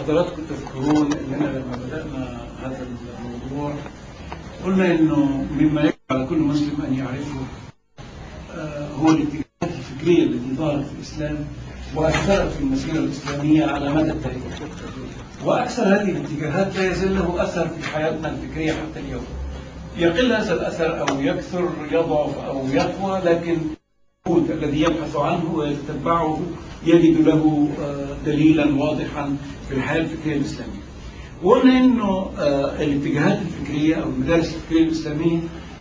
حضراتكم تذكرون اننا لما بدانا هذا الموضوع قلنا انه مما يجب على كل مسلم ان يعرفه آه، هو الاتجاهات الفكريه التي ظهرت في الاسلام واثرت في المسيره الاسلاميه على مدى التاريخ. واكثر هذه الاتجاهات لا يزال له اثر في حياتنا الفكريه حتى اليوم. يقل هذا الاثر او يكثر يضعف او يقوى لكن الوجود الذي يبحث عنه ويتبعه يجد له آه، دليلا واضحا في الحياه الفكريه الاسلاميه. وقلنا انه آه، الاتجاهات الفكريه او المدارس الفكريه الاسلاميه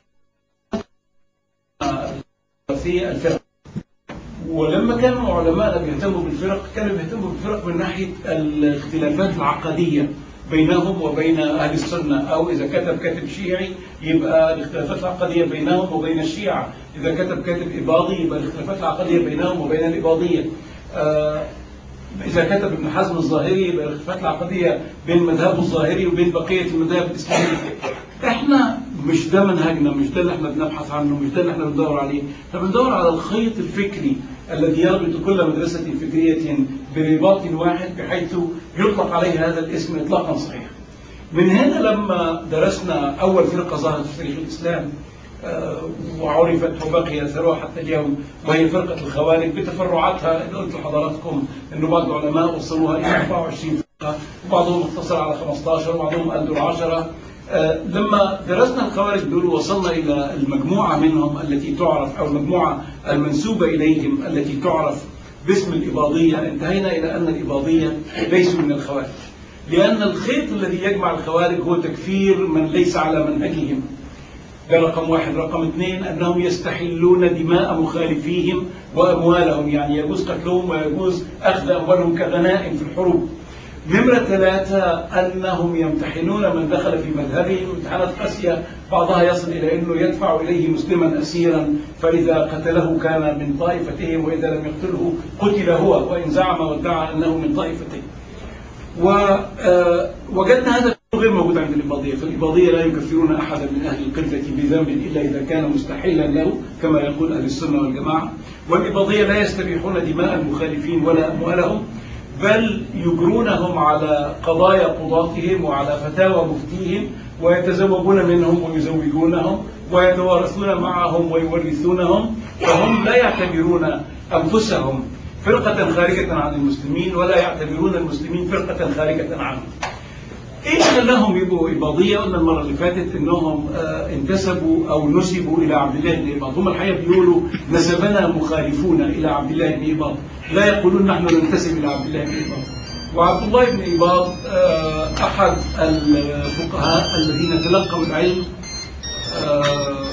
آه، في الفرق ولما كانوا علماء بيهتموا بالفرق كانوا بيهتموا بالفرق من ناحيه الاختلافات العقديه بينهم وبين اهل السنه او اذا كتب كاتب شيعي يبقى الاختلافات العقديه بينهم وبين الشيعه، اذا كتب كاتب اباضي يبقى الاختلافات العقديه بينهم وبين الاباضيه. آه، إذا كتب ابن حزم الظاهري يبقى الاختلافات العقدية بين مذهبه الظاهري وبين بقية المذاهب الإسلامية. إحنا مش ده منهجنا، مش ده اللي إحنا بنبحث عنه، مش ده اللي إحنا بندور عليه، إحنا بندور على الخيط الفكري الذي يربط كل مدرسة فكرية برباط واحد بحيث يطلق عليه هذا الاسم إطلاقا صحيحا. من هنا لما درسنا أول فرقة ظهرت في تاريخ الإسلام آه، وعرفت وبقي اثرها حتى اليوم وهي فرقه الخوارج بتفرعاتها اللي قلت لحضراتكم انه بعض العلماء وصلوها الى 24 فرقه وبعضهم اقتصر على 15 وبعضهم ادوا 10 آه، لما درسنا الخوارج دول وصلنا الى المجموعه منهم التي تعرف او المجموعه المنسوبه اليهم التي تعرف باسم الاباضيه انتهينا الى ان الاباضيه ليسوا من الخوارج لان الخيط الذي يجمع الخوارج هو تكفير من ليس على منهجهم ده رقم واحد رقم اثنين أنهم يستحلون دماء مخالفيهم وأموالهم يعني يجوز قتلهم ويجوز أخذ أموالهم كغنائم في الحروب نمرة ثلاثة أنهم يمتحنون من دخل في مذهبهم امتحانات قاسية بعضها يصل إلى أنه يدفع إليه مسلما أسيرا فإذا قتله كان من طائفتهم وإذا لم يقتله قتل هو وإن زعم وادعى أنه من طائفتهم ووجدنا هذا غير موجود عند الإباضية فالإباضية لا يكفرون أحدا من أهل القبلة بذنب إلا إذا كان مستحيلا له كما يقول أهل السنة والجماعة والإباضية لا يستبيحون دماء المخالفين ولا أموالهم بل يجرونهم على قضايا قضاتهم وعلى فتاوى مفتيهم ويتزوجون منهم ويزوجونهم ويتوارثون معهم ويورثونهم فهم لا يعتبرون أنفسهم فرقة خارجة عن المسلمين ولا يعتبرون المسلمين فرقة خارجة عنهم ايه خلاهم يبقوا اباضيه قلنا المره اللي فاتت انهم آه انتسبوا او نسبوا الى عبد الله بن اباض هم الحقيقه بيقولوا نسبنا مخالفون الى عبد الله بن اباض لا يقولون نحن ننتسب الى عبد الله بن اباض وعبد الله بن اباض آه احد الفقهاء الذين تلقوا العلم آه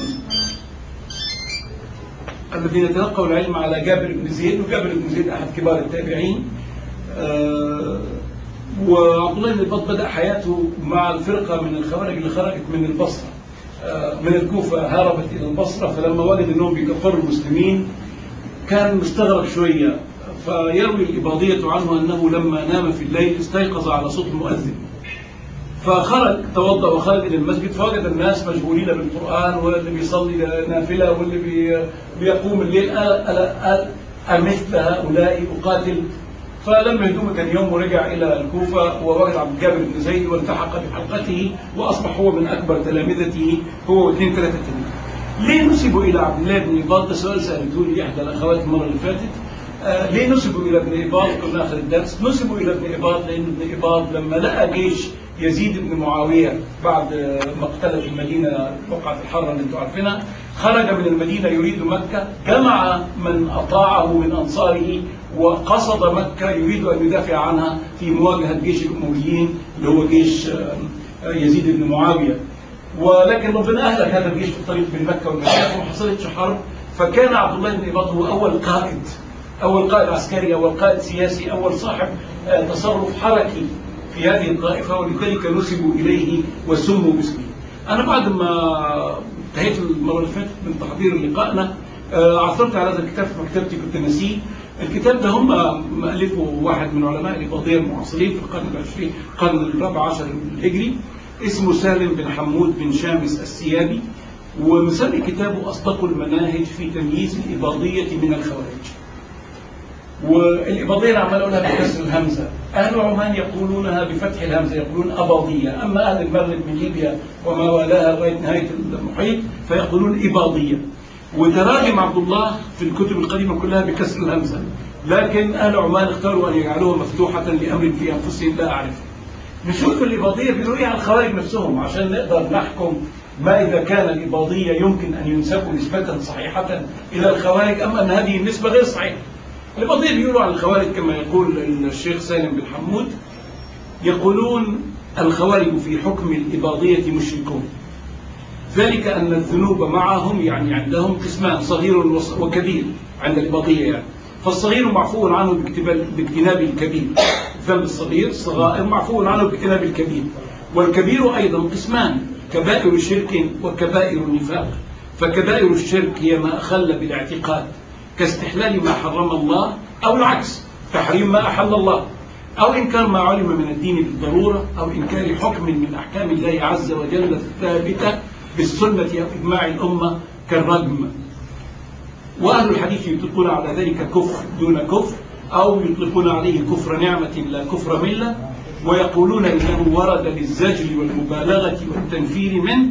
الذين تلقوا العلم على جابر بن زيد وجابر بن زيد احد كبار التابعين آه وعبد الله بن البط بدأ حياته مع الفرقة من الخوارج اللي خرجت من البصرة من الكوفة هربت إلى البصرة فلما وجد أنهم بيكفروا المسلمين كان مستغرب شوية فيروي الإباضية عنه أنه لما نام في الليل استيقظ على صوت المؤذن فخرج توضأ وخرج إلى المسجد فوجد الناس مشغولين بالقرآن واللي بيصلي نافلة واللي بي بيقوم الليل أمثل هؤلاء أقاتل فلما هدوم كان يوم ورجع الى الكوفه ووجد عبد الجابر بن زيد والتحق بحلقته واصبح هو من اكبر تلامذته هو واثنين ثلاثه تلاميذ. ليه نسبوا الى عبد الله بن اباض؟ ده سؤال سالته لي احدى الاخوات المره اللي فاتت. آه ليه نسبوا الى ابن اباض؟ قلنا اخر الدرس، نسبوا الى ابن اباض لان ابن اباض لما لقى جيش يزيد بن معاويه بعد مقتله في المدينه وقعه الحره اللي انتم عارفينها خرج من المدينه يريد مكه جمع من اطاعه من انصاره وقصد مكة يريد أن يدافع عنها في مواجهة جيش الأمويين اللي هو جيش يزيد بن معاوية ولكن ربنا أهلك هذا الجيش في الطريق بين مكة والمدينة وما حصلتش حرب فكان عبد الله بن إباض هو أول قائد أول قائد عسكري أول قائد سياسي أول صاحب تصرف حركي في هذه الطائفة ولذلك نسبوا إليه وسموا باسمه أنا بعد ما انتهيت المرة اللي فاتت من تحضير لقائنا عثرت على هذا الكتاب في مكتبتي كنت نسيه الكتاب ده هم مؤلفه واحد من علماء الإباضية المعاصرين في القرن العشرين القرن الرابع عشر الهجري اسمه سالم بن حمود بن شامس السيابي ومسمي كتابه أصدق المناهج في تمييز الإباضية من الخوارج والإباضية عمال أقولها بكسر الهمزة أهل عمان يقولونها بفتح الهمزة يقولون أباضية أما أهل المغرب من ليبيا وما والاها لغاية نهاية المحيط فيقولون إباضية وتراجم عبد الله في الكتب القديمة كلها بكسر الهمزة لكن أهل عمان اختاروا أن يجعلوها مفتوحة لأمر في أنفسهم لا أعرفه نشوف الإباضية بيقولوا إيه على الخوارج نفسهم عشان نقدر نحكم ما إذا كان الإباضية يمكن أن ينسبوا نسبة صحيحة إلى الخوارج أم أن هذه النسبة غير صحيحة الإباضية بيقولوا على الخوارج كما يقول الشيخ سالم بن حمود يقولون الخوارج في حكم الإباضية مشركون ذلك أن الذنوب معهم يعني عندهم قسمان صغير وكبير عند الإباضية يعني فالصغير معفو عنه باجتناب الكبير الذنب الصغير الصغائر معفو عنه باجتناب الكبير والكبير أيضا قسمان كبائر شرك وكبائر نفاق فكبائر الشرك هي ما أخل بالاعتقاد كاستحلال ما حرم الله أو العكس تحريم ما أحل الله أو إنكار ما علم من الدين بالضرورة أو إنكار حكم من أحكام الله عز وجل الثابتة بالسنة أو إجماع الأمة كالرجم وأهل الحديث يطلقون على ذلك كفر دون كفر أو يطلقون عليه كفر نعمة لا كفر ملة ويقولون إنه ورد بالزجر والمبالغة والتنفير منه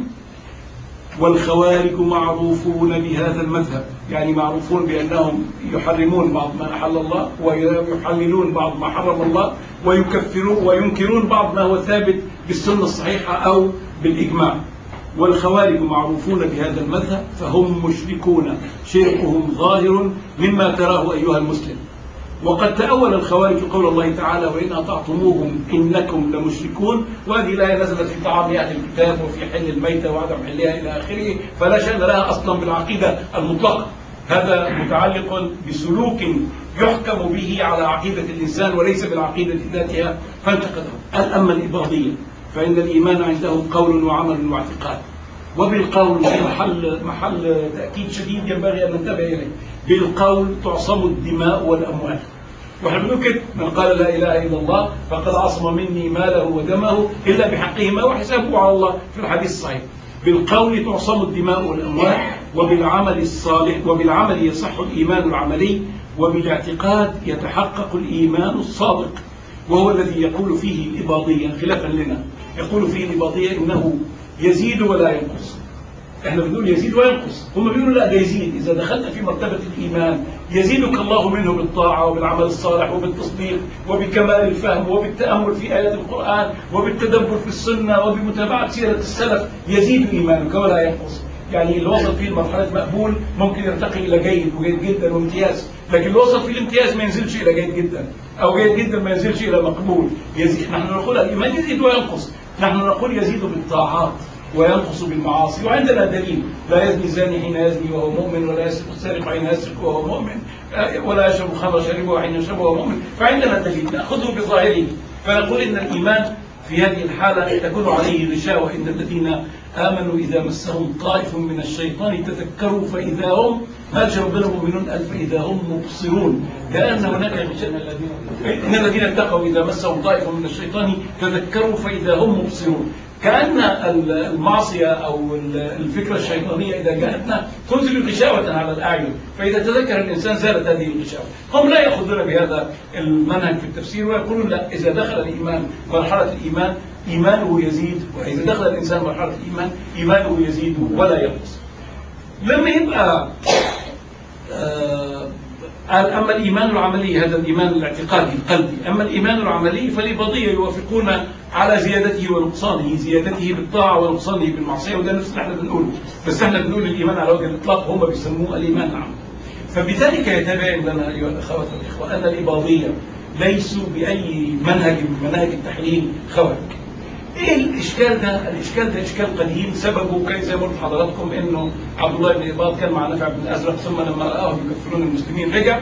والخوارج معروفون بهذا المذهب يعني معروفون بأنهم يحرمون بعض ما أحل الله ويحللون بعض ما حرم الله ويكفرون وينكرون بعض ما هو ثابت بالسنة الصحيحة أو بالإجماع والخوارج معروفون بهذا المذهب فهم مشركون شركهم ظاهر مما تراه أيها المسلم وقد تأول الخوارج قول الله تعالى وإن أطعتموهم إنكم لمشركون وهذه الآية نزلت في طعام أهل الكتاب وفي حل الميتة وعدم حلها إلى آخره فلا شأن لها أصلا بالعقيدة المطلقة هذا متعلق بسلوك يحكم به على عقيدة الإنسان وليس بالعقيدة ذاتها فانتقده أما الإباضية فإن الإيمان عندهم قول وعمل واعتقاد وبالقول في محل محل تأكيد شديد ينبغي أن ننتبه إليه بالقول تعصم الدماء والأموال واحنا بنقول كده من قال لا اله الا الله فقد عصم مني ماله ودمه الا بحقهما وحسابه على الله في الحديث الصحيح بالقول تعصم الدماء والاموال وبالعمل الصالح وبالعمل يصح الايمان العملي وبالاعتقاد يتحقق الايمان الصادق وهو الذي يقول فيه الاباضيه خلافا لنا يقول فيه الاباضيه انه يزيد ولا ينقص احنا بنقول يزيد وينقص هم بيقولوا لا ده يزيد اذا دخلت في مرتبه الايمان يزيدك الله منه بالطاعه وبالعمل الصالح وبالتصديق وبكمال الفهم وبالتامل في ايات القران وبالتدبر في السنه وبمتابعه سيره السلف يزيد ايمانك ولا ينقص يعني اللي وصل فيه لمرحله مقبول ممكن يرتقي الى جيد وجيد جدا وامتياز لكن اللي وصل فيه الامتياز ما ينزلش الى جيد جدا او جيد جدا ما ينزلش الى مقبول يزيد نحن نقول الايمان يزيد وينقص نحن نقول يزيد بالطاعات وينقص بالمعاصي وعندنا دليل لا يزني الزاني حين يزني وهو مؤمن ولا يسرق السارق حين يسرق وهو مؤمن ولا يشرب الخمر شربه حين يشربه وهو مؤمن فعندنا دليل ناخذه بظاهره فنقول ان الايمان في هذه الحالة تكون عليه غشاوة إن الذين آمنوا إذا مسهم طائف من الشيطان تذكروا فإذا هم ما ربنا مؤمنون ألف فإذا هم مبصرون كأن هناك إن الذين اتقوا إذا مسهم طائف من الشيطان تذكروا فإذا هم مبصرون كأن المعصية أو الفكرة الشيطانية إذا جاءتنا تنزل غشاوة على الأعين فإذا تذكر الإنسان زالت هذه الغشاوة هم لا يأخذون بهذا المنهج في التفسير ويقولون لا إذا دخل الإيمان مرحلة الإيمان إيمانه يزيد وإذا دخل الإنسان مرحلة الإيمان إيمانه يزيد ولا ينقص لما يبقى آه أما الإيمان العملي هذا الإيمان الاعتقادي القلبي أما الإيمان العملي فالإباضية يوافقون على زيادته ونقصانه زيادته بالطاعة ونقصانه بالمعصية وده نفس اللي احنا بنقوله بس احنا بنقول الإيمان على وجه الإطلاق هم بيسموه الإيمان العملي فبذلك يتبين لنا أيها الأخوات والإخوة أن الإباضية ليسوا بأي منهج من مناهج التحليل خوارج ايه الاشكال ده؟ الاشكال ده اشكال قديم سببه كان زي ما قلت لحضراتكم انه عبد الله بن اباض كان مع نافع بن الازرق ثم لما راهم يكفرون المسلمين رجع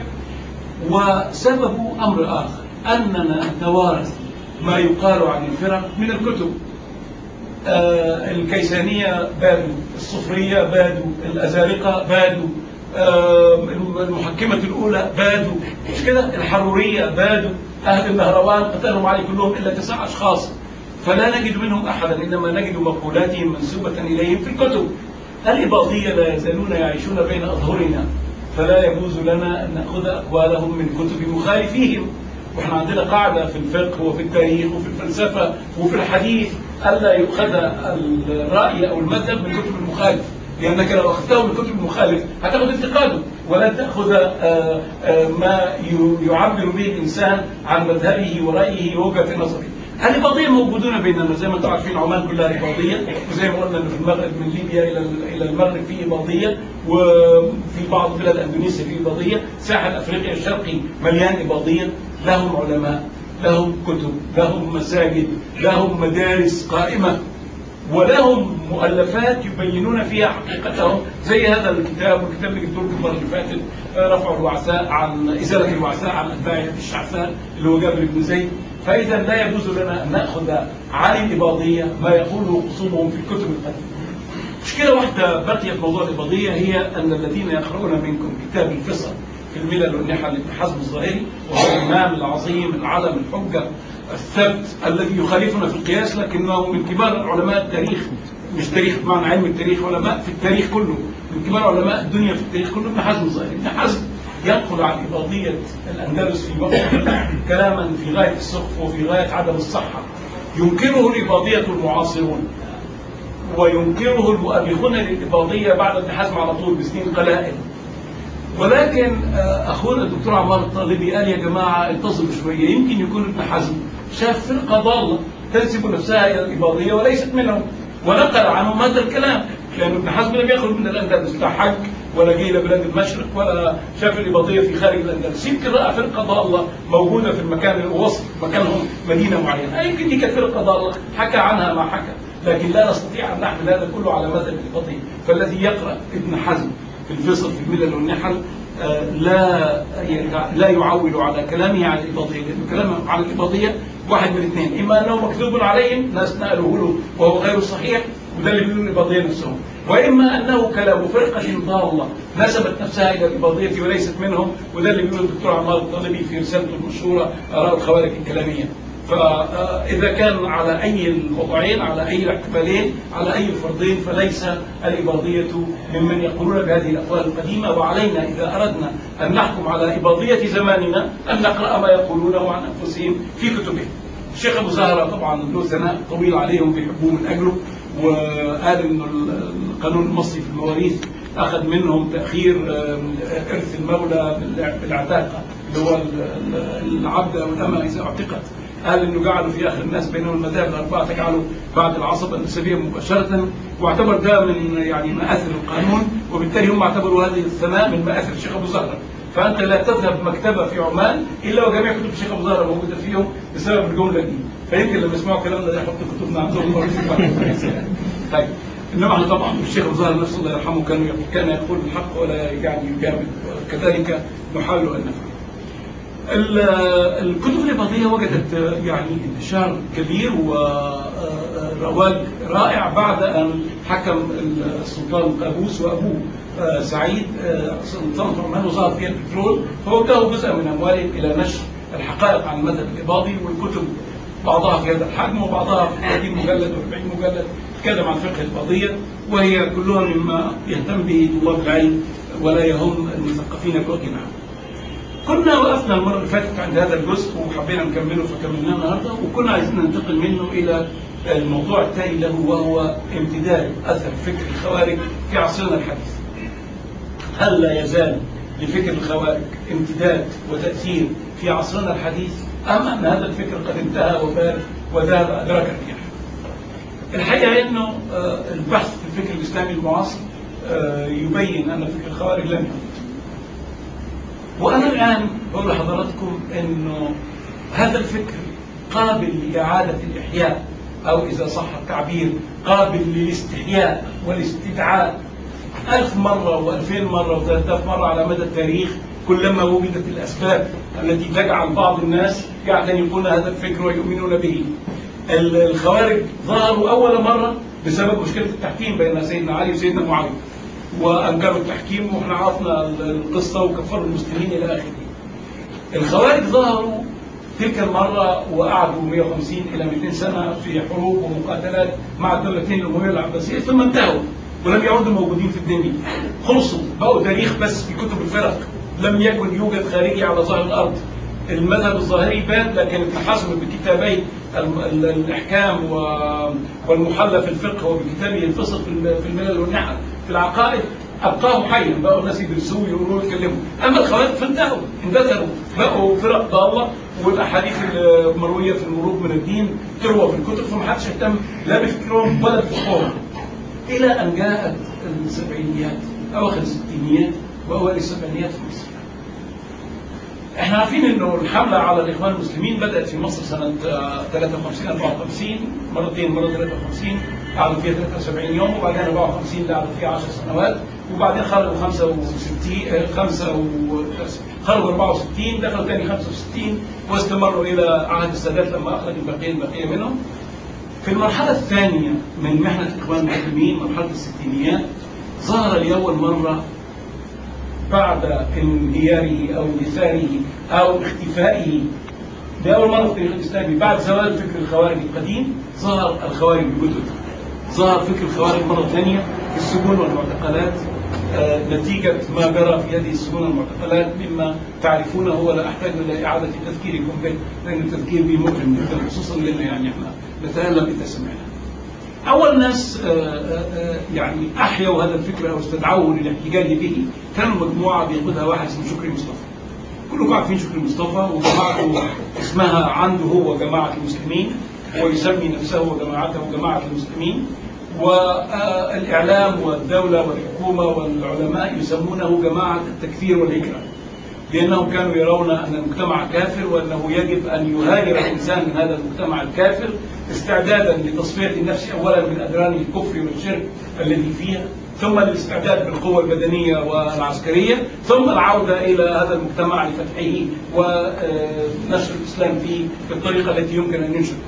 وسببه امر اخر اننا نتوارث ما يقال عن الفرق من الكتب آه الكيسانيه بادوا الصفريه بادوا الازارقه بادوا آه المحكمه الاولى بادوا مش كده الحروريه بادوا اهل النهروان قتلهم عليه كلهم الا تسع اشخاص فلا نجد منهم أحدا إنما نجد مقولاتهم منسوبة إليهم في الكتب الإباضية لا يزالون يعيشون بين أظهرنا فلا يجوز لنا أن نأخذ أقوالهم من كتب مخالفيهم واحنا عندنا قاعدة في الفقه وفي التاريخ وفي الفلسفة وفي الحديث ألا يؤخذ الرأي أو المذهب من كتب المخالف لأنك لو أخذته من كتب المخالف هتاخذ انتقاده ولا تأخذ آه، آه، ما يعبر به الإنسان عن مذهبه ورأيه ووجهة نظره الإباضية موجودون بيننا زي ما انتم عارفين عمان كلها إباضية وزي ما قلنا إن في المغرب من ليبيا إلى إلى المغرب في إباضية وفي بعض بلاد أندونيسيا في إباضية ساحل أفريقيا الشرقي مليان إباضية لهم علماء لهم كتب لهم مساجد لهم مدارس قائمة ولهم مؤلفات يبينون فيها حقيقتهم زي هذا الكتاب والكتاب اللي جبته المره اللي فاتت رفع الوعثاء عن ازاله الوعثاء عن اتباع الشعثاء اللي هو جابر بن زيد فاذا لا يجوز لنا ان ناخذ عن الاباضيه ما يقوله خصومهم في الكتب القديمه. مشكله واحده بقيت موضوع الاباضيه هي ان الذين يقرؤون منكم كتاب الفصل في الملل والنحل لابن حزم الظاهري وهو الامام العظيم العلم الحجه الثبت الذي يخالفنا في القياس لكنه من كبار علماء التاريخ مش تاريخ بمعنى علم التاريخ علماء في التاريخ كله من كبار علماء الدنيا في التاريخ كله ابن حزم الظاهري ابن حزم ينقل عن إباضية الأندلس في وقت كلاما في غاية السخف وفي غاية عدم الصحة ينكره الإباضية المعاصرون وينكره المؤرخون للإباضية بعد ابن حزم على طول بسنين قلائل ولكن آه، اخونا الدكتور عمار الطالبي قال يا جماعه انتظروا شويه يمكن يكون ابن حزم شاف فرقه ضاله تنسب نفسها الى الاباضيه وليست منهم ونقل عنهم هذا الكلام لان ابن حزم لم يخرج من الاندلس لا حج ولا جه الى بلاد المشرق ولا شاف الاباضيه في خارج الاندلس يمكن راى فرقه ضاله موجوده في المكان الوسط مكانهم مدينه معينه يمكن دي كانت فرقه ضاله حكى عنها ما حكى لكن لا نستطيع ان نحمل هذا كله على مذهب الاباضيه فالذي يقرا ابن حزم في الفصل في الملل والنحل آه، لا لا يعول على كلامه عن الإباضية لأنه كلامه عن الإباضية واحد من اثنين إما أنه مكذوب عليهم ناس نقلوه له وهو غير صحيح وده اللي بيقولوا الإباضية نفسهم وإما أنه كلام فرقة ضالة نسبت نفسها إلى الإباضية وليست منهم وده اللي بيقوله الدكتور عمار الطالبي في رسالته المشهورة آراء الخوارج الكلامية فإذا كان على أي الوضعين على أي الاحتمالين على أي الفرضين فليس الإباضية ممن يقولون بهذه الأقوال القديمة وعلينا إذا أردنا أن نحكم على إباضية زماننا أن نقرأ ما يقولونه عن أنفسهم في كتبهم الشيخ أبو زهرة طبعا له ثناء طويل عليهم بيحبوه من أجله وقال إنه القانون المصري في المواريث أخذ منهم تأخير إرث المولى بالعتاقة اللي هو العبد أو الأمة إذا اعتقت قال انه جعلوا في اخر الناس بينهم المذاهب الاربعه تجعلوا بعد العصبه النسبيه مباشره واعتبر ده من يعني مآثر القانون وبالتالي هم اعتبروا هذه الثناء من مآثر الشيخ ابو زهره فانت لا تذهب مكتبه في عمان الا وجميع كتب الشيخ ابو زهره موجوده فيهم بسبب الجمله دي فيمكن لما يسمعوا الكلام ده يحطوا كتبنا عندهم طيب انما احنا طبعا الشيخ ابو زهره نفسه الله يرحمه كان كان يقول الحق ولا يعني يجامل كذلك نحاول ان نفعل الكتب الإباضية وجدت يعني انتشار كبير ورواج رائع بعد أن حكم السلطان قابوس وأبوه سعيد سلطنة عمان وظهر فيها البترول فوجهوا جزء من أموالهم إلى نشر الحقائق عن المذهب الإباضي والكتب بعضها في هذا الحجم وبعضها في 30 مجلد و40 مجلد تتكلم عن فقه القضية وهي كلها مما يهتم به طلاب العلم ولا يهم المثقفين بوجه عام. كنا وقفنا المرة اللي فاتت عند هذا الجزء وحبينا نكمله فكملناه النهارده وكنا عايزين ننتقل منه إلى الموضوع الثاني له وهو امتداد أثر فكر الخوارج في عصرنا الحديث. هل لا يزال لفكر الخوارج امتداد وتأثير في عصرنا الحديث أم أن هذا الفكر قد انتهى وبال وذهب أدرك الرياح؟ الحقيقة أنه البحث في الفكر الإسلامي المعاصر يبين أن فكر الخوارج لم يمت وأنا الآن بقول لحضراتكم أنه هذا الفكر قابل لإعادة الإحياء أو إذا صح التعبير قابل للاستحياء والاستدعاء ألف مرة وألفين مرة وثلاثة آلاف مرة على مدى التاريخ كلما وجدت الأسباب التي تجعل بعض الناس يعتنقون هذا الفكر ويؤمنون به الخوارج ظهروا أول مرة بسبب مشكلة التحكيم بين سيدنا علي وسيدنا معاوية وانكروا التحكيم واحنا عرفنا القصه وكفروا المسلمين الى اخره. الخوارج ظهروا تلك المره وقعدوا 150 الى 200 سنه في حروب ومقاتلات مع الدولتين الامويه العباسيه ثم انتهوا ولم يعودوا موجودين في الدنيا خلصوا بقوا تاريخ بس في كتب الفرق لم يكن يوجد خارجي على ظهر الارض المذهب الظاهري بان لكن التحزم بكتابي الم- ال- الاحكام و- والمحلى في الفقه وبكتابه الفصل في ال- في الملل والنحل في العقائد ابقاه حيا بقوا الناس يدرسوه يقولوا يتكلموا اما الخوارج فانتهوا اندثروا بقوا فرق ضاله والاحاديث المرويه في المروج من الدين تروى في الكتب فما حدش اهتم لا بفكرهم ولا بفقههم الى ان جاءت السبعينيات اواخر الستينيات واوائل السبعينيات في مصر احنا عارفين انه الحمله على الاخوان المسلمين بدات في مصر سنه آه، 53 54 مرتين مره 53 قعدوا فيها 73 يوم وبعدين 54 اللي قعدوا فيها 10 سنوات وبعدين خرجوا 65 آه، 5 و خرجوا 64 دخلوا ثاني 65 واستمروا الى عهد السادات لما اخرج البقيه البقيه منهم في المرحلة الثانية من محنة الإخوان المسلمين مرحلة الستينيات ظهر لأول مرة بعد انهياره أو اندثاره أو اختفائه لأول مرة في التاريخ الإسلامي بعد زوال فكر الخوارج القديم ظهر الخوارج الجدد ظهر فكر الخوارج مرة ثانية في السجون والمعتقلات آه، نتيجة ما جرى في هذه السجون والمعتقلات مما تعرفونه ولا أحتاج إلى إعادة تذكيركم به لأن التذكير به مؤلم جدا خصوصا لنا يعني احنا نتألم إذا سمعنا. أول ناس آه، آه، آه، يعني أحيوا هذا الفكر أو استدعوه للاحتجاج به كانوا مجموعة بيقودها واحد اسمه شكري مصطفى. كلكم عارفين شكري مصطفى وجماعته اسمها عنده هو جماعة المسلمين ويسمي نفسه وجماعته جماعة المسلمين والإعلام والدولة والحكومة والعلماء يسمونه جماعة التكفير والهجرة لأنهم كانوا يرون أن المجتمع كافر وأنه يجب أن يهاجر الإنسان من هذا المجتمع الكافر استعدادا لتصفية النفس أولا من أدران الكفر والشرك الذي فيها ثم الاستعداد بالقوة البدنية والعسكرية ثم العودة إلى هذا المجتمع لفتحه ونشر الإسلام فيه بالطريقة التي يمكن أن ينشر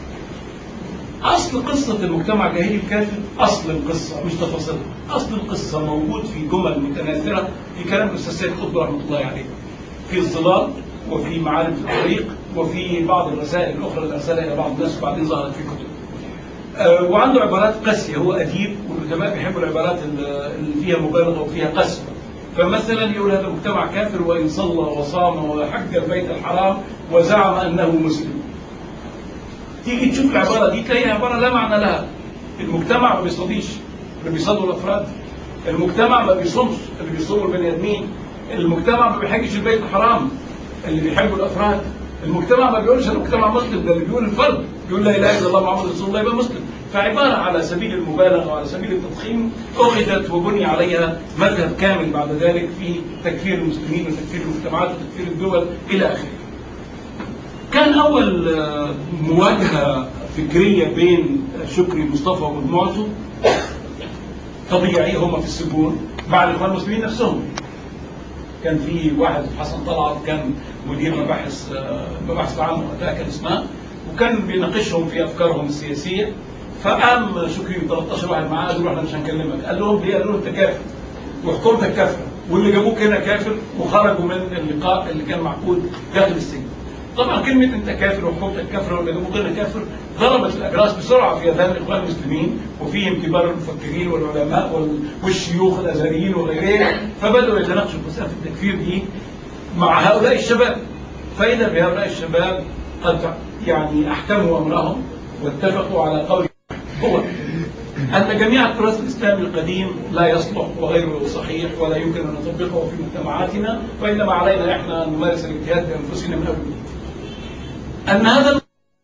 أصل قصة المجتمع الجاهلي الكافر أصل القصة مش تفاصيلها أصل القصة موجود في جمل متناثرة في كلام الأستاذ سيد قطب رحمة الله عليه في الظلال وفي معالم في الطريق وفي بعض الرسائل الأخرى اللي أرسلها إلى بعض الناس وبعدين ظهرت في كتب آه، وعنده عبارات قاسية هو أديب والعلماء بيحبوا العبارات اللي اللي فيها مبالغة وفيها قسوة فمثلا يقول هذا مجتمع كافر وإن صلى وصام وحج البيت الحرام وزعم أنه مسلم تيجي تشوف العبارة دي تلاقيها عبارة لا معنى لها المجتمع ما بيصليش اللي بيصلوا الأفراد المجتمع ما بيصومش اللي بيصوموا البني آدمين المجتمع ما بيحجش البيت الحرام اللي بيحبوا الأفراد المجتمع ما بيقولش المجتمع مسلم ده اللي بيقول الفرد بيقول لا اله الا الله محمد رسول الله يبقى مسلم فعباره على سبيل المبالغه وعلى سبيل التضخيم اخذت وبني عليها مذهب كامل بعد ذلك في تكفير المسلمين وتكفير المجتمعات وتكفير الدول الى اخره. كان اول آه، مواجهه فكريه بين شكري مصطفى ومجموعته طبيعي هم في السجون مع الاخوان المسلمين نفسهم كان في واحد حسن طلعت كان مدير مباحث آه، مباحث العامة وقتها كان اسمها وكان بيناقشهم في افكارهم السياسيه فقام شكري 13 واحد معاه قالوا له احنا مش هنكلمك قال لهم ليه؟ قالوا له انت كافر وحكومتك كافره واللي جابوك هنا كافر وخرجوا من اللقاء اللي كان معقود داخل السجن. طبعا كلمه انت كافر وحكومتك كافره واللي جابوك هنا كافر ضربت الاجراس بسرعه في اذهان الاخوان المسلمين وفيهم كبار المفكرين والعلماء وال- والشيوخ الازهريين وغيرهم فبداوا يتناقشوا في مساله التكفير دي مع هؤلاء الشباب فإذا بهؤلاء الشباب قد يعني أحكموا أمرهم واتفقوا على قول هو أن جميع التراث الإسلامي القديم لا يصلح وغير صحيح ولا يمكن أن نطبقه في مجتمعاتنا وإنما علينا إحنا أن نمارس الاجتهاد بأنفسنا من أول وجديد. أن هذا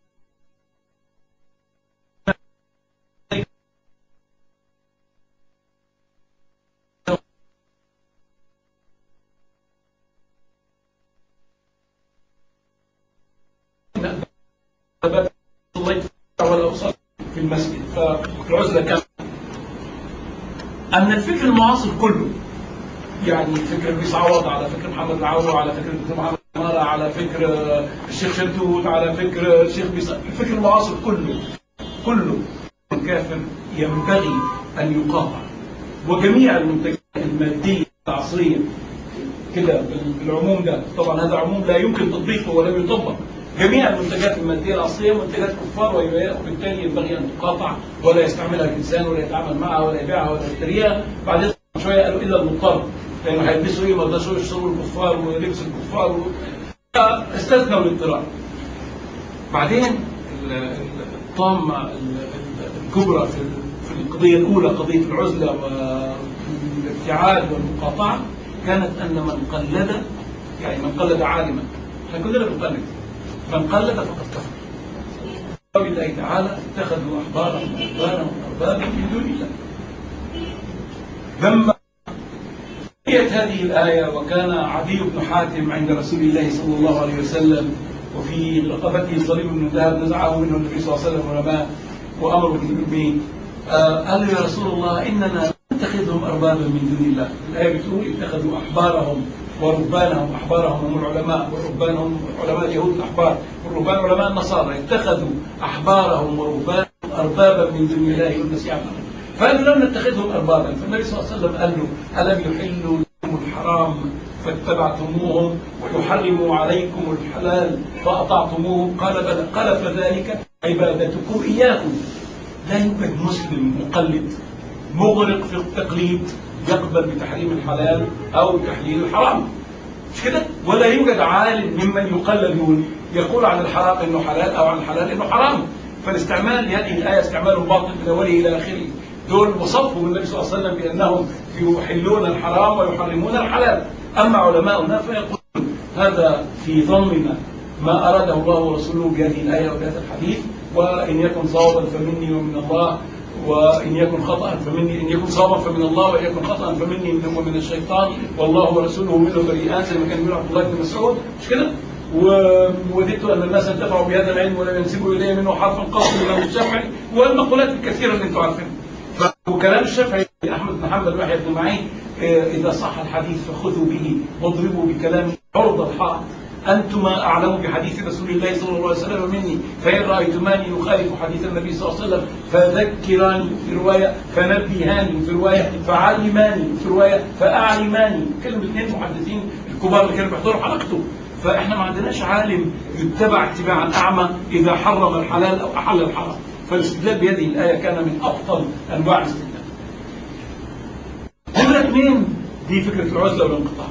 الله ولا أصلي في المسجد فالعزلة كانت أن الفكر المعاصر كله يعني فكر لويس عوض على فكر محمد العوض على فكر الدكتور محمد عمارة على فكر آه، الشيخ شلتوت على فكر الشيخ بيص... الفكر المعاصر كله كله كافر ينبغي أن يقاطع وجميع المنتجات المادية العصرية كده بال- بالعموم ده طبعا هذا عموم لا يمكن تطبيقه ولم يطبق جميع المنتجات الماديه الاصليه منتجات كفار وبالتالي ينبغي ان تقاطع ولا يستعملها الانسان ولا يتعامل معها ولا يبيعها ولا يشتريها بعدين شويه قالوا الا المضطر لانه هيلبسوا ايه ما يقدرش يشتروا الكفار ولبس الكفار و... استثنوا الاضطرار بعدين الطامه الكبرى في في القضيه الاولى قضيه العزله والابتعاد والمقاطعه كانت ان من قلد يعني من قلد عالما احنا كلنا بنقلد من قلد فقد كفر قول الله تعالى اتخذوا احبارهم واحبارهم اربابا من دون الله لما قرأت هذه الآية وكان عدي بن حاتم عند رسول الله صلى الله عليه وسلم وفي رقبته صليب من ذهب نزعه منه النبي صلى الله عليه وسلم ورماه وأمره بالتكميل آه قال له يا رسول الله إننا نتخذهم أربابا من دون الله الآية بتقول اتخذوا أحبارهم ورهبانهم أحبارهم هم العلماء والرهبان هم علماء اليهود الأحبار والرهبان علماء النصارى اتخذوا أحبارهم ورهبانهم أربابا من دون الله والمسيح فقالوا لم نتخذهم أربابا فالنبي صلى الله عليه وسلم قال له ألم يحلوا لكم الحرام فاتبعتموهم ويحرموا عليكم الحلال فأطعتموهم قال بلى قال فذلك عبادتكم إياكم لا يوجد مسلم مقلد مغرق في التقليد يقبل بتحريم الحلال أو تحليل الحرام مش كده؟ ولا يوجد عالم ممن يقلدون يقول عن الحرام انه حلال او عن الحلال انه حرام فالاستعمال هذه الايه استعمال باطل من اوله الى اخره دول وصفوا النبي صلى الله عليه وسلم بانهم يحلون الحرام ويحرمون الحلال اما علماؤنا فيقولون هذا في ضمن ما اراده الله ورسوله بهذه الايه وبهذا الحديث وان يكن صوابا فمني ومن الله وإن يكن خطأ فمني إن يكن صوابا فمن الله وإن يكن خطأ فمني ومن الشيطان والله ورسوله منه بريئان زي ما كان يقول عبد الله بن مسعود مش كده؟ ووددت أن الناس انتفعوا بهذا العلم ولم ينسبوا إليه منه حرفا قط من الشافعي والمقولات الكثيرة اللي أنتم عارفينها. وكلام الشافعي أحمد بن حنبل ويحيى بن معين إذا صح الحديث فخذوا به واضربوا بكلام عرض الحائط أنتما أعلم بحديث رسول الله صلى الله عليه وسلم مني فإن رأيتماني يخالف حديث النبي صلى الله عليه وسلم فذكراني في رواية فنبهاني في رواية فعلماني في رواية فأعلماني كلمة اثنين محدثين الكبار اللي كانوا بيحضروا حلقته فإحنا ما عندناش عالم يتبع اتباعا أعمى إذا حرم الحلال أو أحل الحرام فالاستدلال بهذه الآية كان من أفضل أنواع الاستدلال. نمرة اثنين دي فكرة العزلة والانقطاع.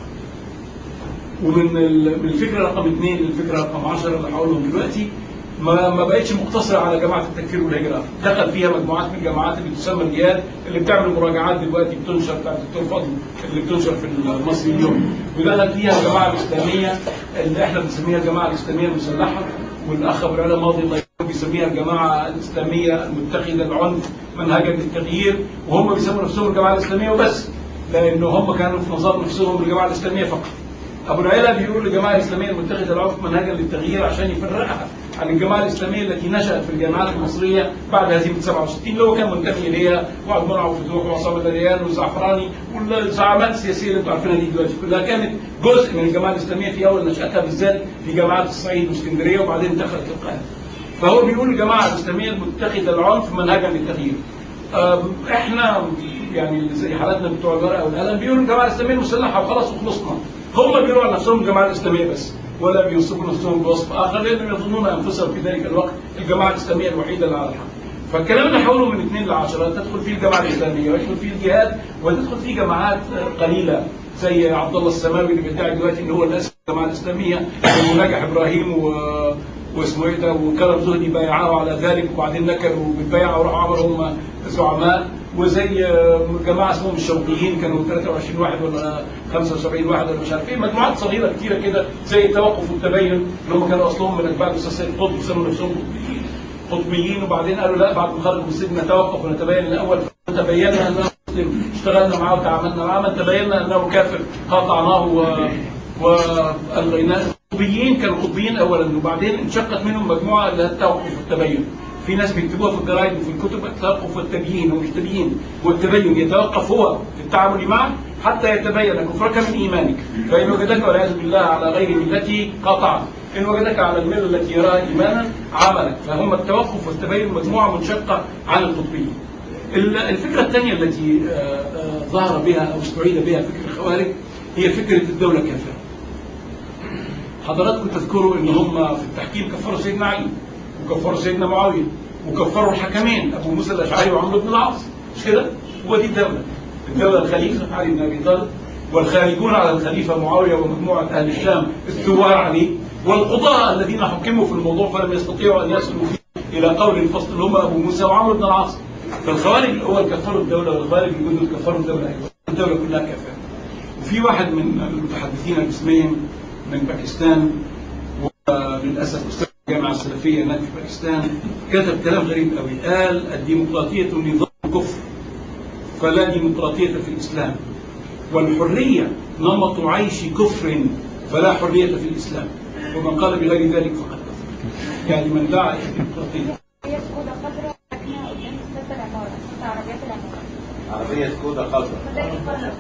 ومن من الفكره رقم اثنين للفكره رقم 10 اللي هقولهم دلوقتي ما ما بقتش مقتصره على جماعه التكفير والهجره، دخل فيها مجموعات من الجماعات اللي بتسمى الجهاد اللي بتعمل مراجعات دلوقتي بتنشر بتاعت الدكتور فضل اللي بتنشر في المصري اليوم، ودخل فيها الجماعه الاسلاميه اللي احنا بنسميها الجماعه الاسلاميه المسلحه والاخ ابو العلا ماضي الله بيسميها الجماعه الاسلاميه المتخذه العنف منهجا للتغيير وهم بيسموا نفسهم الجماعه الاسلاميه وبس لانه هم كانوا في نظر نفسهم الجماعه الاسلاميه فقط. ابو العلا بيقول الجماعه الاسلاميه المتخذه العنف منهجا للتغيير عشان يفرقها عن الجماعه الاسلاميه التي نشات في الجامعات المصريه بعد هزيمه 67 اللي هو كان منتمي اليها وعبد المنعم وفتوح وعصام الريان والزعفراني والزعامات السياسيه اللي انتم عارفينها دي دلوقتي كلها كانت جزء من الجماعه الاسلاميه في اول نشاتها بالذات في جامعات الصعيد واسكندريه وبعدين دخلت القاهره. فهو بيقول الجماعه الاسلاميه المتخذه العنف منهجا للتغيير. احنا يعني زي حالاتنا بتوع الورقه والقلم بيقولوا الجماعه الاسلاميه المسلحه وخلاص وخلصنا. هم بيقولوا عن نفسهم الجماعه الاسلاميه بس ولا بيوصفوا نفسهم بوصف اخر لانهم يظنون انفسهم في ذلك الوقت الجماعه الاسلاميه الوحيده اللي على الحق. فالكلام اللي حوله من اثنين لعشرة تدخل فيه الجماعه الاسلاميه ويدخل فيه الجهاد وتدخل فيه جماعات قليله زي عبد الله السماوي اللي بيدعي دلوقتي ان هو الاساس الجماعه الاسلاميه ونجح ابراهيم و واسمه ايه ده وكرم زهدي بايعاه على ذلك وبعدين نكروا بالبيعه وراحوا عملوا هم زعماء وزي جماعه اسمهم الشوقيين كانوا 23 واحد ولا 75 واحد ولا مش عارف ايه مجموعات صغيره كتيره كده زي التوقف والتبين اللي هم كانوا اصلهم من اتباع الاستاذ سيد قطب سموا نفسهم قطبيين قطبيين وبعدين قالوا لا بعد ما خرجوا من السجن نتوقف ونتبين الاول تبينا انه مسلم اشتغلنا معاه وتعاملنا معاه من تبينا انه كافر قاطعناه و والغيناه القطبيين كانوا قطبيين اولا وبعدين انشقت منهم مجموعه اللي التوقف والتبين في ناس بيكتبوها في الجرايد وفي الكتب التوقف والتبيين هو مش تبيين والتبين يتوقف هو في التعامل معه حتى يتبين كفرك من ايمانك فان وجدك والعياذ بالله على غير ملتي قطعت ان وجدك على المله التي يراها ايمانا عملك فهم التوقف والتبين مجموعه منشقه عن القطبيين. الفكره الثانيه التي ظهر بها او استعيد بها فكر الخوارج هي فكره الدوله الكافره. حضراتكم تذكروا ان هم في التحكيم كفروا سيدنا علي وكفروا سيدنا معاويه وكفروا الحكمين ابو موسى الاشعري وعمرو بن العاص مش كده؟ هو دي الدوله الدوله الخليفه علي بن ابي طالب والخارجون على الخليفه معاويه ومجموعه اهل الشام الثوار عليه والقضاة الذين حكموا في الموضوع فلم يستطيعوا ان يصلوا فيه الى قول فصل هم ابو موسى وعمرو بن العاص فالخوارج الاول كفروا الدوله والخوارج الجدد كفروا الدوله ايضا الدوله كلها كافره وفي واحد من المتحدثين الاسمين من باكستان وللاسف استاذ الجامعه السلفيه هناك في باكستان كتب كلام غريب قوي قال الديمقراطيه نظام كفر فلا ديمقراطيه في الاسلام والحريه نمط عيش كفر فلا حريه في الاسلام ومن قال بغير ذلك فقد كفر يعني من دعا الى الديمقراطيه هي سكودا خضراء ساكنة قدام استاد العمارة استاد عربيات العمارة عربية سكودا خضراء فده يفرق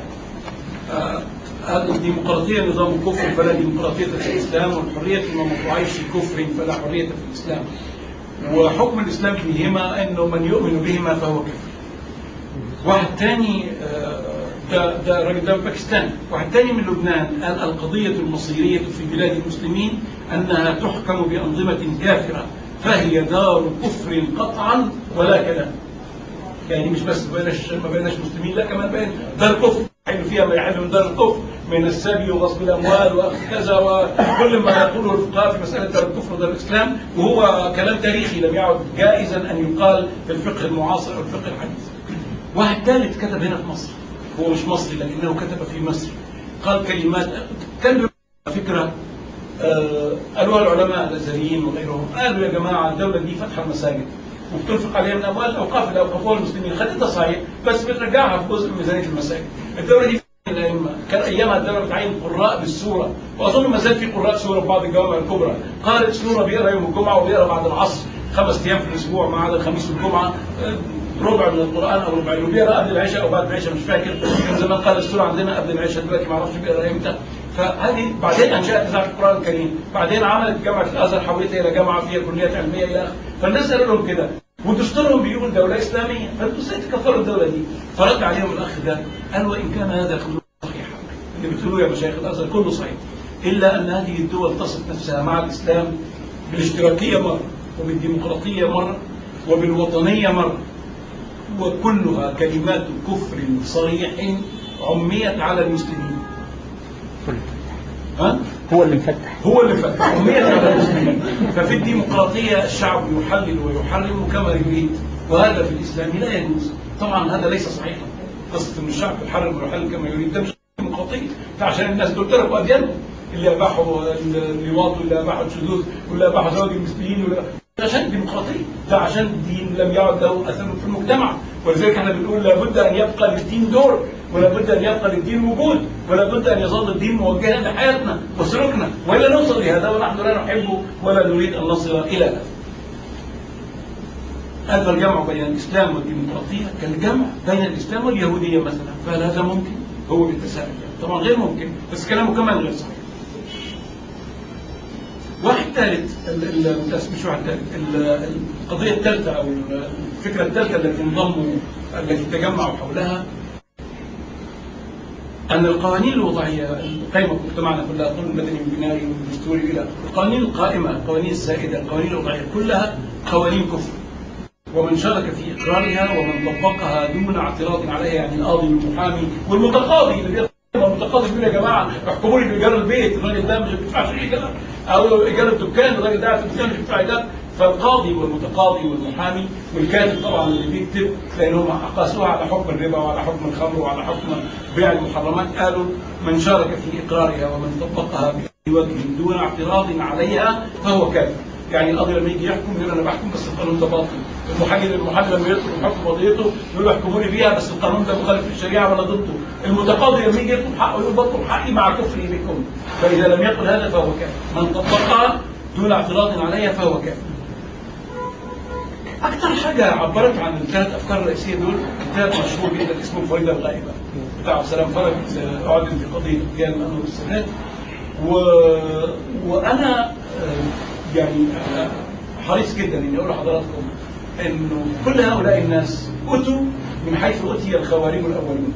آه، هذه الديمقراطية نظام كفر فلا ديمقراطية في الإسلام والحرية نمط عيش كفر فلا حرية في الإسلام وحكم الإسلام فيهما أنه من يؤمن بهما فهو كفر واحد تاني آه، ده ده راجل ده من باكستان واحد تاني من لبنان قال القضية المصيرية في بلاد المسلمين أنها تحكم بأنظمة كافرة فهي دار كفر قطعا ولا كلام يعني مش بس ما بقيناش ما بقيناش مسلمين لا كمان بقينا دار كفر يحل فيها ما يحل من دار الكفر من السبي وغصب الاموال وكذا وكل ما يقوله الفقهاء في مساله دار الكفر ودار الاسلام وهو كلام تاريخي لم يعد جائزا ان يقال في الفقه المعاصر او الفقه الحديث. واحد ثالث كتب هنا في مصر هو مش مصري لكنه كتب في مصر قال كلمات كان له فكره آه، قالوها العلماء الازهريين وغيرهم قالوا يا جماعه الدوله دي فاتحه المساجد وبتنفق عليها من اموال الاوقاف اللي اوقفوها المسلمين خدتها صحيح بس بترجعها في جزء من ميزانيه المساجد الدوله دي الأئمة. كان ايامها الدوله بتعين قراء بالسوره واظن ما زال في قراء سوره في بعض الجوامع الكبرى قارئ سوره بيقرا يوم الجمعه وبيقرا بعد العصر خمس ايام في الاسبوع ما عدا الخميس والجمعه آه، ربع من القران او ربعين وبيقرا قبل العشاء او بعد العشاء مش فاكر كان زمان قال السوره عندنا قبل العشاء دلوقتي ما اعرفش بيقرا امتى فهذه بعدين انشات اذاعه القران الكريم بعدين عملت جامعه الازهر حولتها الى جامعه فيها كليات علميه الى اخره فالناس قالوا لهم كده ودستورهم بيقول دوله اسلاميه فانتوا ازاي تكفروا الدوله دي فرد عليهم الاخ ده قال وان كان هذا كله صحيحا اللي بتقولوه يا مشايخ الازهر كله صحيح الا ان هذه الدول تصف نفسها مع الاسلام بالاشتراكيه مره وبالديمقراطيه مره وبالوطنيه مره وكلها كلمات كفر صريح عميت على المسلمين ها؟ هو اللي مفتح هو اللي فتح عميت على المسلمين ففي الديمقراطية الشعب يحلل ويحرم كما يريد وهذا في الإسلام لا يجوز طبعا هذا ليس صحيحا قصة أن الشعب يحرم ويحلل كما يريد ده مش ديمقراطية ده عشان الناس دول تركوا أديانهم اللي أباحوا اللواط واللي أباحوا الشذوذ واللي أباحوا زواج المسلمين واللي ده عشان الديمقراطية ده عشان الدين لم يعد له أثر في المجتمع ولذلك احنا بنقول لابد أن يبقى للدين دور ولابد أن يبقى للدين وجود ولابد أن يظل الدين موجها لحياتنا وسلوكنا وإلا نوصل لهذا ونحن لا نحبه ولا نريد أن نصل إلى هذا هذا الجمع بين الإسلام والديمقراطية كالجمع بين الإسلام واليهودية مثلا فهل هذا ممكن؟ هو بالتساؤل يعني. طبعا غير ممكن بس كلامه كمان غير صحيح واحد ثالث ال- ال- مش واحد ثالث ال- القضية الثالثة أو الفكرة الثالثة التي انضموا التي تجمعوا حولها أن القوانين الوضعية القائمة في مجتمعنا كلها القانون المدني والبنائي والدستوري إلى آخره. القوانين القائمة القوانين السائدة القوانين الوضعية كلها قوانين كفر ومن شارك في إقرارها ومن طبقها دون اعتراض عليها يعني القاضي والمحامي والمتقاضي اللي بيطلع المتقاضي بيقول يا جماعه احكموا لي بايجار البيت الراجل ده مش بيدفعش ايجار او ايجار الدكان الراجل ده قاعد في الدكان مش بيدفع ايجار فالقاضي والمتقاضي والمحامي والكاتب طبعا اللي بيكتب لانهم قاسوها على حكم الربا وعلى حكم الخمر وعلى حكم بيع المحرمات قالوا من شارك في اقرارها ومن طبقها باي وجه دون اعتراض عليها فهو كافر يعني القاضي لما يجي يحكم يقول انا بحكم بس القانون ده باطل المحامي المحامي لما يطلب حكم قضيته يقول له احكموا لي بيها بس القانون ده مخالف للشريعه ولا ضده المتقاضي لما يجي يطلب حقه يقول بطلب حقي مع كفري بكم فاذا لم يقل هذا فهو كافر من طبقها دون اعتراض عليها فهو كافر أكثر حاجة عبرت عن الثلاث أفكار الرئيسية دول كتاب مشهور جدا اسمه الفريدة الغائبة بتاع عبد السلام فرج أعلن في قضية اغتيال أنور السادات و... وأنا آه، يعني آه، حريص جدا إني أقول لحضراتكم إنه كل هؤلاء الناس أتوا من حيث أتي الخوارج الأولون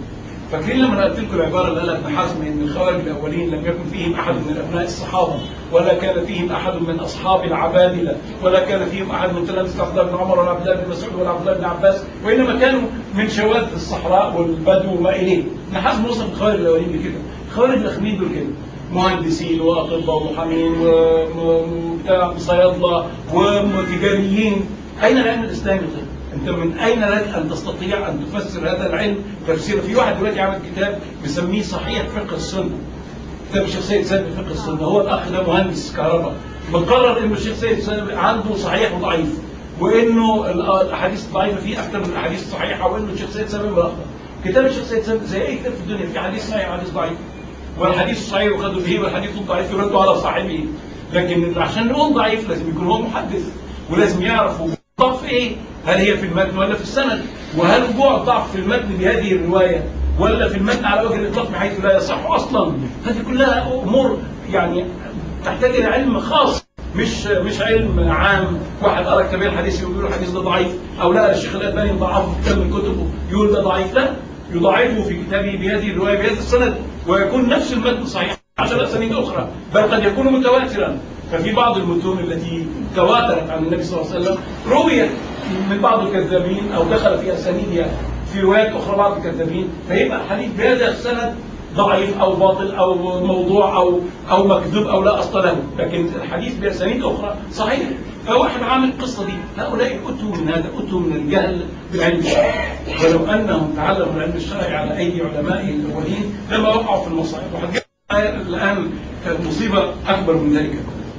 فاكرين لما قلت لكم العباره اللي قالها ابن حزم ان الخوارج الاولين لم يكن فيهم احد من ابناء الصحابه ولا كان فيهم احد من اصحاب العبادله ولا كان فيهم احد من تلامذه عبد الله بن عمر ولا عبد الله بن مسعود ولا عبد الله بن عباس وانما كانوا من شواذ الصحراء والبدو وما اليه ابن حزم وصف الخوارج الاولين بكده الخوارج الاخرين دول كده مهندسين واطباء ومحامين وبتاع صيادله وتجاريين اين العلم الاسلامي طيب؟ انت من اين لك ان تستطيع ان تفسر هذا العلم تفسير في واحد دلوقتي عمل كتاب مسميه صحيح فقه السنه كتاب الشيخ سيد سابق فقه السنه هو الاخ ده مهندس كهرباء مقرر انه الشيخ سيد سابق عنده صحيح وضعيف وانه الاحاديث الضعيفه فيه اكثر من الاحاديث الصحيحه وانه الشيخ سيد سابق ملخبط كتاب الشيخ سيد سابق زي اي كتاب في الدنيا في حديث صحيح وحديث ضعيف والحديث الصحيح يؤخذ به والحديث الضعيف يرد على صاحبه لكن عشان نقول ضعيف لازم يكون هو محدث ولازم يعرف الضعف ايه هل هي في المتن ولا في السند وهل وقوع الضعف في المتن بهذه الروايه ولا في المتن على وجه الاطلاق بحيث لا يصح اصلا هذه كلها امور يعني تحتاج الى علم خاص مش مش علم عام واحد قرا كتاب الحديث يقول الحديث ده ضعيف او لا الشيخ الالباني ضعفه في كتاب من كتبه يقول ده ضعيف لا يضاعفه في كتابه بهذه الروايه بهذا السند ويكون نفس المتن صحيح عشر اسانيد اخرى بل قد يكون متواترا ففي بعض المتون التي تواترت عن النبي صلى الله عليه وسلم رويت من بعض الكذابين او دخل في اسانيدها في روايات اخرى بعض الكذابين فيبقى الحديث بهذا السند ضعيف او باطل او موضوع او او مكذوب او لا اصل له لكن الحديث باسانيد اخرى صحيح فواحد عامل القصه دي هؤلاء اتوا من هذا اتوا من الجهل بالعلم الشرعي ولو انهم تعلموا العلم الشرعي على ايدي علمائهم الاولين لما وقعوا في المصائب وحد الان مصيبه اكبر من ذلك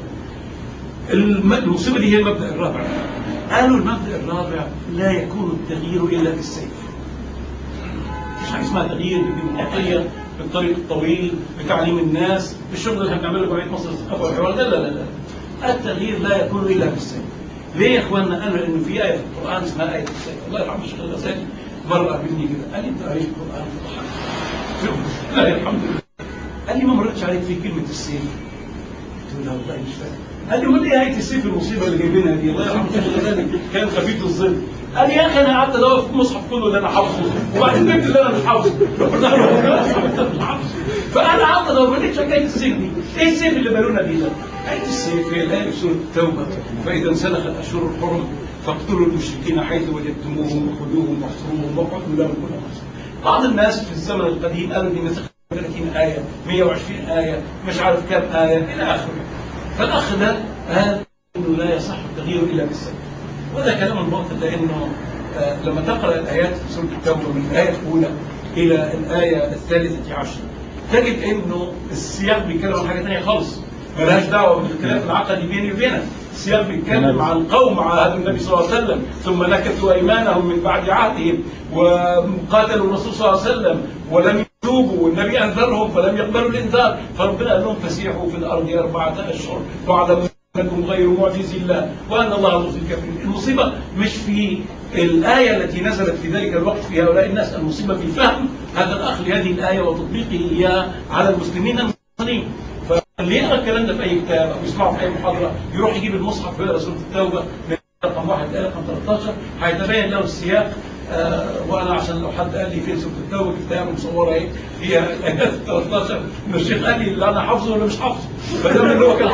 المصيبه دي هي المبدا الرابع قالوا المبدا الرابع لا يكون التغيير الا بالسيف مش حاجه اسمها تغيير بالديمقراطيه بالطريق الطويل بتعليم الناس بالشغل اللي احنا بنعمله جمعيه مصر للثقافه والحوار لا لا لا لا التغيير لا يكون الا بالسيف ليه يا اخواننا قالوا انه في ايه في القران اسمها ايه السيف الله يرحمه الشيخ الغزالي مره قابلني كده قال لي انت قريت القران فضحك لا الحمد لله قال لي ما مرتش عليك في كلمه السيف قلت له لا والله مش فاهم قال لي امال ايه هيئه السيف المصيبه اللي جايبينها دي الله يرحمه الشيخ الغزالي كان خفيف الظل قال لي يا اخي انا قعدت ادور في المصحف كله اللي انا حافظه وبعدين جبت اللي انا مش حافظه فانا قعدت ادور ما لقيتش حكايه السيف دي ايه السيف اللي بالونا بيه ده؟ آية السيف هي الآية في سورة التوبة فإذا انسلخت أشهر الحرم فاقتلوا المشركين حيث وجدتموهم وخذوهم واحصروهم واقعدوا لهم كل مرصد. بعض الناس في الزمن القديم قالوا دي نسخ 30 آية 120 آية مش عارف كام آية إلى آخره فالأخ ده قال إنه لا يصح التغيير إلا بالسيف وده كلام الباطل لأنه آه لما تقرأ الآيات في سورة التوبة من الآية الأولى إلى الآية الثالثة عشر تجد إنه السياق بيتكلم عن حاجة ثانية خالص ملهاش دعوه بالخلاف العقدي بيني وبينك السياق بيتكلم عن قوم عاهدوا النبي صلى الله عليه وسلم ثم نكثوا ايمانهم من بعد عهدهم وقاتلوا الرسول صلى الله عليه وسلم ولم يتوبوا والنبي انذرهم فلم يقبلوا الانذار فربنا قال لهم فسيحوا في الارض اربعه اشهر واعلموا انكم غير معجز الله وان الله مخزي الكافرين المصيبه مش في الايه التي نزلت في ذلك الوقت في هؤلاء الناس المصيبه في فهم هذا الاخ لهذه الايه وتطبيقه اياها على المسلمين المصريين اللي يقرا الكلام ده في اي كتاب او يسمعه في اي محاضره يروح يجيب المصحف ويقرا سوره التوبه من رقم واحد الى رقم 13 هيتبين له السياق آه وانا عشان لو حد قال لي فين سوره التوبه كتاب مصوره ايه فيها الايات 13 ان الشيخ قال لي لا انا حافظه ولا مش حافظه فده اللي هو كان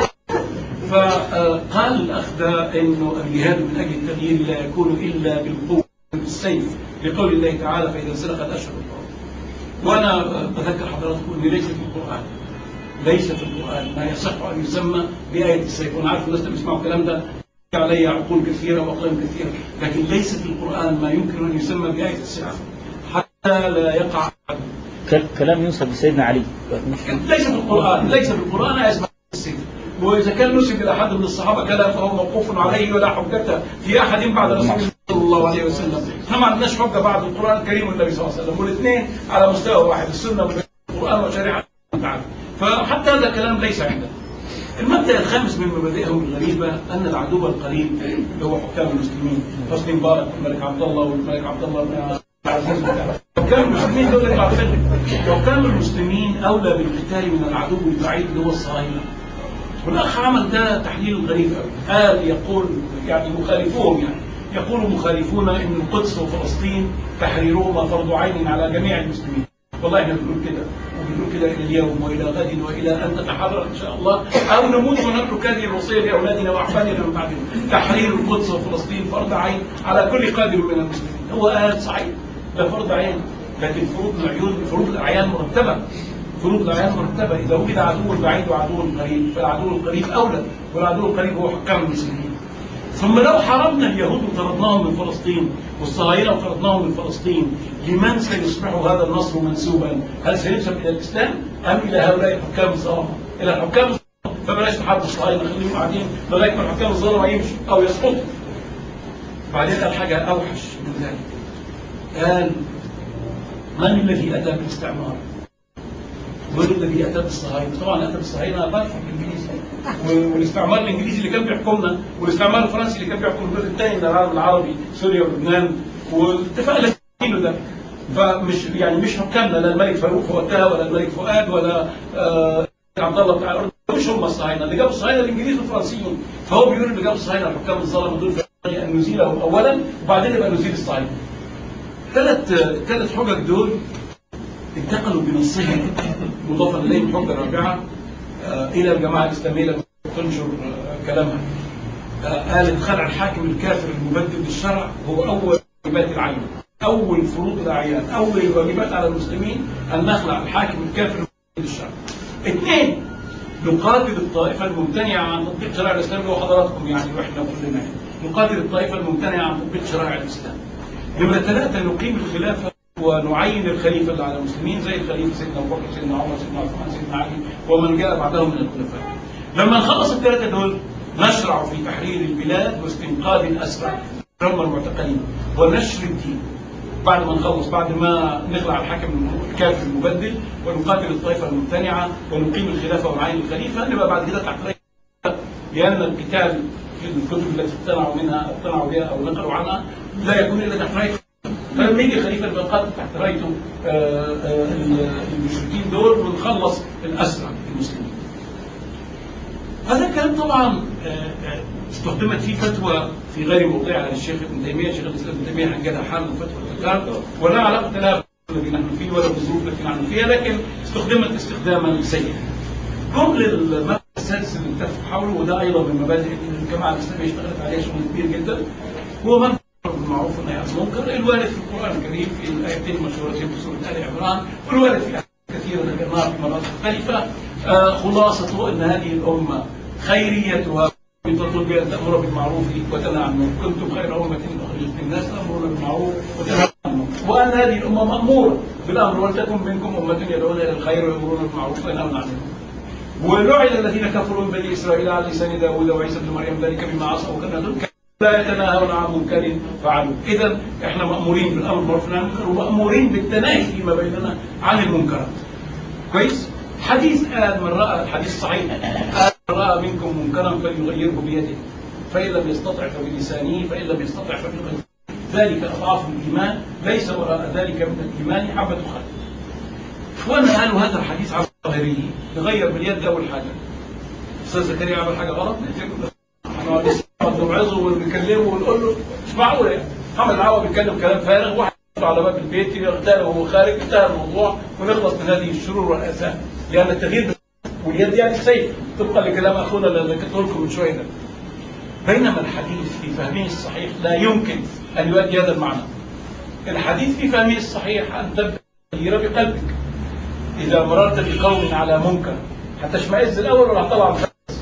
فقال الاخ ده انه الجهاد من اجل التغيير لا يكون الا بالقوه بالسيف لقول الله تعالى فاذا انسلخت اشهر الحرم وانا بذكر حضراتكم ان ليس في القران ليس في القرآن ما يصح أن يسمى بآية السيف وأنا عارف الناس اللي بيسمعوا الكلام ده علي عقول كثيرة وأقلام كثيرة لكن ليس في القرآن ما يمكن أن يسمى بآية السيف حتى لا يقع كلام يوسف بسيدنا علي ليس في القرآن ليس في القرآن آية اسمها السيف وإذا كان نسب إلى أحد من الصحابة كلام فهو موقوف عليه ولا حجة في أحد بعد رسول الله صلى الله عليه وسلم احنا ما عندناش حجة بعد القرآن الكريم والنبي صلى الله عليه وسلم والاثنين على مستوى واحد السنة والقرآن وشريعة تعالى فحتى هذا الكلام ليس عندنا المبدا الخامس من مبادئهم الغريبه ان العدو القريب اللي هو حكام المسلمين حسني مبارك والملك عبد الله والملك عبد الله بن العزيز حكام المسلمين دول اللي بعرفين حكام المسلمين اولى بالقتال من العدو البعيد اللي هو الصهاينه والاخ عمل ده تحليل غريب قوي قال يقول يعني مخالفوهم يعني يقول مخالفون ان القدس وفلسطين تحريرهما فرض عين على جميع المسلمين والله احنا بنقول كده وبنقول كده الى اليوم والى غد والى ان تتحرر ان شاء الله او نموت ونترك هذه الوصيه لاولادنا واحفادنا من بعدنا تحرير القدس وفلسطين فرض عين على كل قادر من المسلمين هو آه صحيح ده فرض عين لكن فروض العيون فروض الاعيان مرتبه فروض الاعيان مرتبه اذا وجد عدو بعيد وعدو قريب فالعدو القريب اولى والعدو القريب هو حكام المسلمين ثم لو حرمنا اليهود وطردناهم من فلسطين والصهاينه وطردناهم من فلسطين لمن سيصبح هذا النصر منسوبا؟ هل سينسب الى الاسلام ام الى هؤلاء الحكام الظلمه؟ الى الحكام الظلمه فبلاش نحارب الصهاينه خليهم قاعدين لغايه ما الحكام الظلمه يمشوا او يسقطوا. بعدين قال حاجه اوحش من ذلك. قال من الذي اتى بالاستعمار؟ من الذي اتى بالصهاينه؟ طبعا اتى بالصهاينه بلفح الانجليزي والاستعمار الانجليزي اللي كان بيحكمنا والاستعمار الفرنسي اللي كان بيحكم الجزء الثاني من العالم العربي سوريا ولبنان والاتفاق اللي عاملينه ده فمش يعني مش حكامنا لا الملك فاروق في وقتها ولا الملك فؤاد ولا آه عبد الله بتاع الاردن مش هم الصهاينه اللي جابوا الصهاينه الانجليز والفرنسيين فهو بيقول اللي جابوا الصهاينه الحكام الظلمه دول ينبغي ان نزيلهم اولا وبعدين يبقى نزيل الصهاينه ثلاث ثلاث حجج دول انتقلوا بنصهم مضافا اليهم حجه رابعه آه الى الجماعه الاسلاميه لما تنشر آه كلامها آه قالت خلع الحاكم الكافر المبدل للشرع هو اول واجبات العين اول فروض الاعيان اول الواجبات على المسلمين ان نخلع الحاكم الكافر المبدل للشرع اثنين نقاتل الطائفه الممتنعه عن تطبيق شرائع الاسلام اللي هو حضراتكم يعني واحنا كلنا يعني. نقاتل الطائفه الممتنعه عن تطبيق شرائع الاسلام نمره ثلاثه نقيم الخلافه ونعين الخليفة اللي على المسلمين زي الخليفة سيدنا أبو بكر سيدنا عمر سيدنا عثمان سيدنا علي ومن جاء بعدهم من الخلفاء. لما نخلص الثلاثة دول نشرع في تحرير البلاد واستنقاذ الأسرى هم المعتقلين ونشر الدين. بعد ما نخلص بعد ما نخلع الحاكم الكافر المبدل ونقاتل الطائفة الممتنعة ونقيم الخلافة ونعين الخليفة نبقى بعد كده تحت لأن القتال في الكتب التي اقتنعوا منها اقتنعوا بها أو نقلوا عنها لا يكون إلا تحت راية فلما يجي الخليفه يبقى قاتل تحت رايته المشركين دول ونخلص الاسرى المسلمين. هذا الكلام طبعا استخدمت فيه فتوى في غير موضعها للشيخ ابن تيميه، شيخ الاسلام ابن تيميه حجلها حال من فتوى التكرار ولا علاقه لها الذي نحن فيه ولا بالظروف التي نحن فيها لكن استخدمت استخداما سيئا. جم للمبحث السادس اللي اتفق حوله وده ايضا من مبادئ الجماعه الاسلاميه اشتغلت عليها شغل كبير جدا هو مبحث بالمعروف والنهي عن المنكر الوارد في القران الكريم في الايتين المشهورتين في سوره ال عمران والوارد في ايات كثيره ذكرناها في مرات مختلفه آه خلاصه ان هذه الامه خيريتها تطلب بأن تأمر بالمعروف وتنهى عن المنكر كنتم خير أمة أخرجت للناس تأمرون بالمعروف وتنهى عن المنكر وأن هذه الأمة مأمورة بالأمر ولتكن منكم أمة يدعون إلى الخير ويأمرون بالمعروف وينهون عن المنكر ولعن الذين كفروا من بني إسرائيل على لسان داوود وعيسى بن مريم ذلك بما عصوا وكانوا لا يتناهون عن منكر فعلوا اذا احنا مامورين بالامر بالمعروف والنهي عن المنكر ومامورين بالتناهي فيما بيننا عن المنكرات كويس حديث قال من راى الحديث صحيح قال من راى منكم منكرا فليغيره بيده فان لم يستطع فبلسانه فان لم يستطع فبقلبه ذلك اضعاف الايمان ليس وراء ذلك من الايمان حبه خردل اخواننا قالوا هذا الحديث عن ظاهره نغير باليد اول حاجه استاذ زكريا عمل حاجه غلط نقتله نوعظه ونكلمه ونقول له مش معقول يعني محمد العوا بيتكلم كلام فارغ واحد على باب البيت يغتاله وهو خارج انتهى الموضوع ونخلص من هذه الشرور والاثام لان التغيير واليد يعني السيف طبقا لكلام اخونا اللي ذكرته لكم من شويه ده بينما الحديث في فهمه الصحيح لا يمكن ان يؤدي هذا المعنى الحديث في فهمه الصحيح ان تبدا التغيير بقلبك اذا مررت بقوم على منكر هتشمئز الاول ولا هتطلع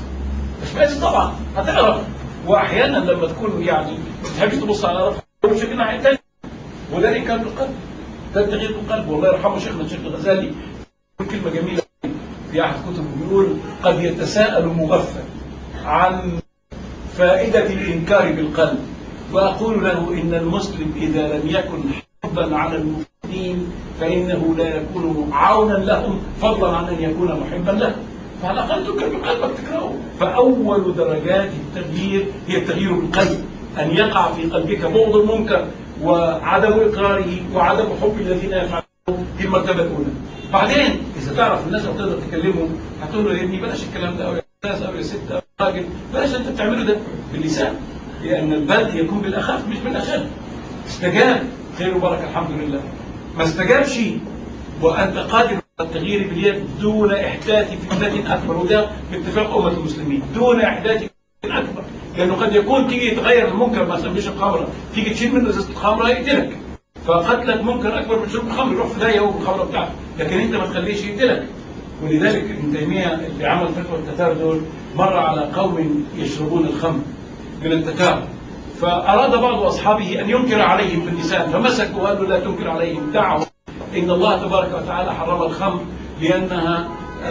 تشمئز طبعا هتعرف واحيانا لما تكون يعني ما تحبش تبص على رفع وشك ناحيه ثانيه وذلك كان بالقلب ده تغيير بالقلب والله يرحمه شيخنا الشيخ الغزالي كلمه جميله في احد كتبه بيقول قد يتساءل مغفل عن فائده الانكار بالقلب واقول له ان المسلم اذا لم يكن حبا على المؤمنين فانه لا يكون عونا لهم فضلا عن ان يكون محبا لهم فعلى الاقل تنكر بقلبك تكرهه فاول درجات التغيير هي التغيير بالقلب ان يقع في قلبك بغض المنكر وعدم اقراره وعدم حب الذين يفعلون دي المرتبه الاولى بعدين اذا تعرف الناس لو تقدر تكلمهم هتقول له يا ابني بلاش الكلام ده او يا استاذ او يا ست او راجل بلاش انت بتعمله ده باللسان لان البدء يكون بالاخف مش بالاشد استجاب خير وبركه الحمد لله ما استجابش وانت قادر على التغيير باليد دون احداث فتنه اكبر وده باتفاق امه المسلمين دون احداث فتنه اكبر لانه قد يكون تيجي تغير المنكر مثلا مش الخمره تيجي تشيل منه ازازه الخمره يقتلك فقتلك منكر اكبر من شرب الخمر يروح في داهيه هو بالخمره بتاعته لكن انت ما تخليش يقتلك ولذلك ابن تيميه اللي عمل فتوى التتار دول مر على قوم يشربون الخمر من التتار فاراد بعض اصحابه ان ينكر عليهم باللسان فمسكوا وقالوا لا تنكر عليهم دعوا ان الله تبارك وتعالى حرم الخمر لانها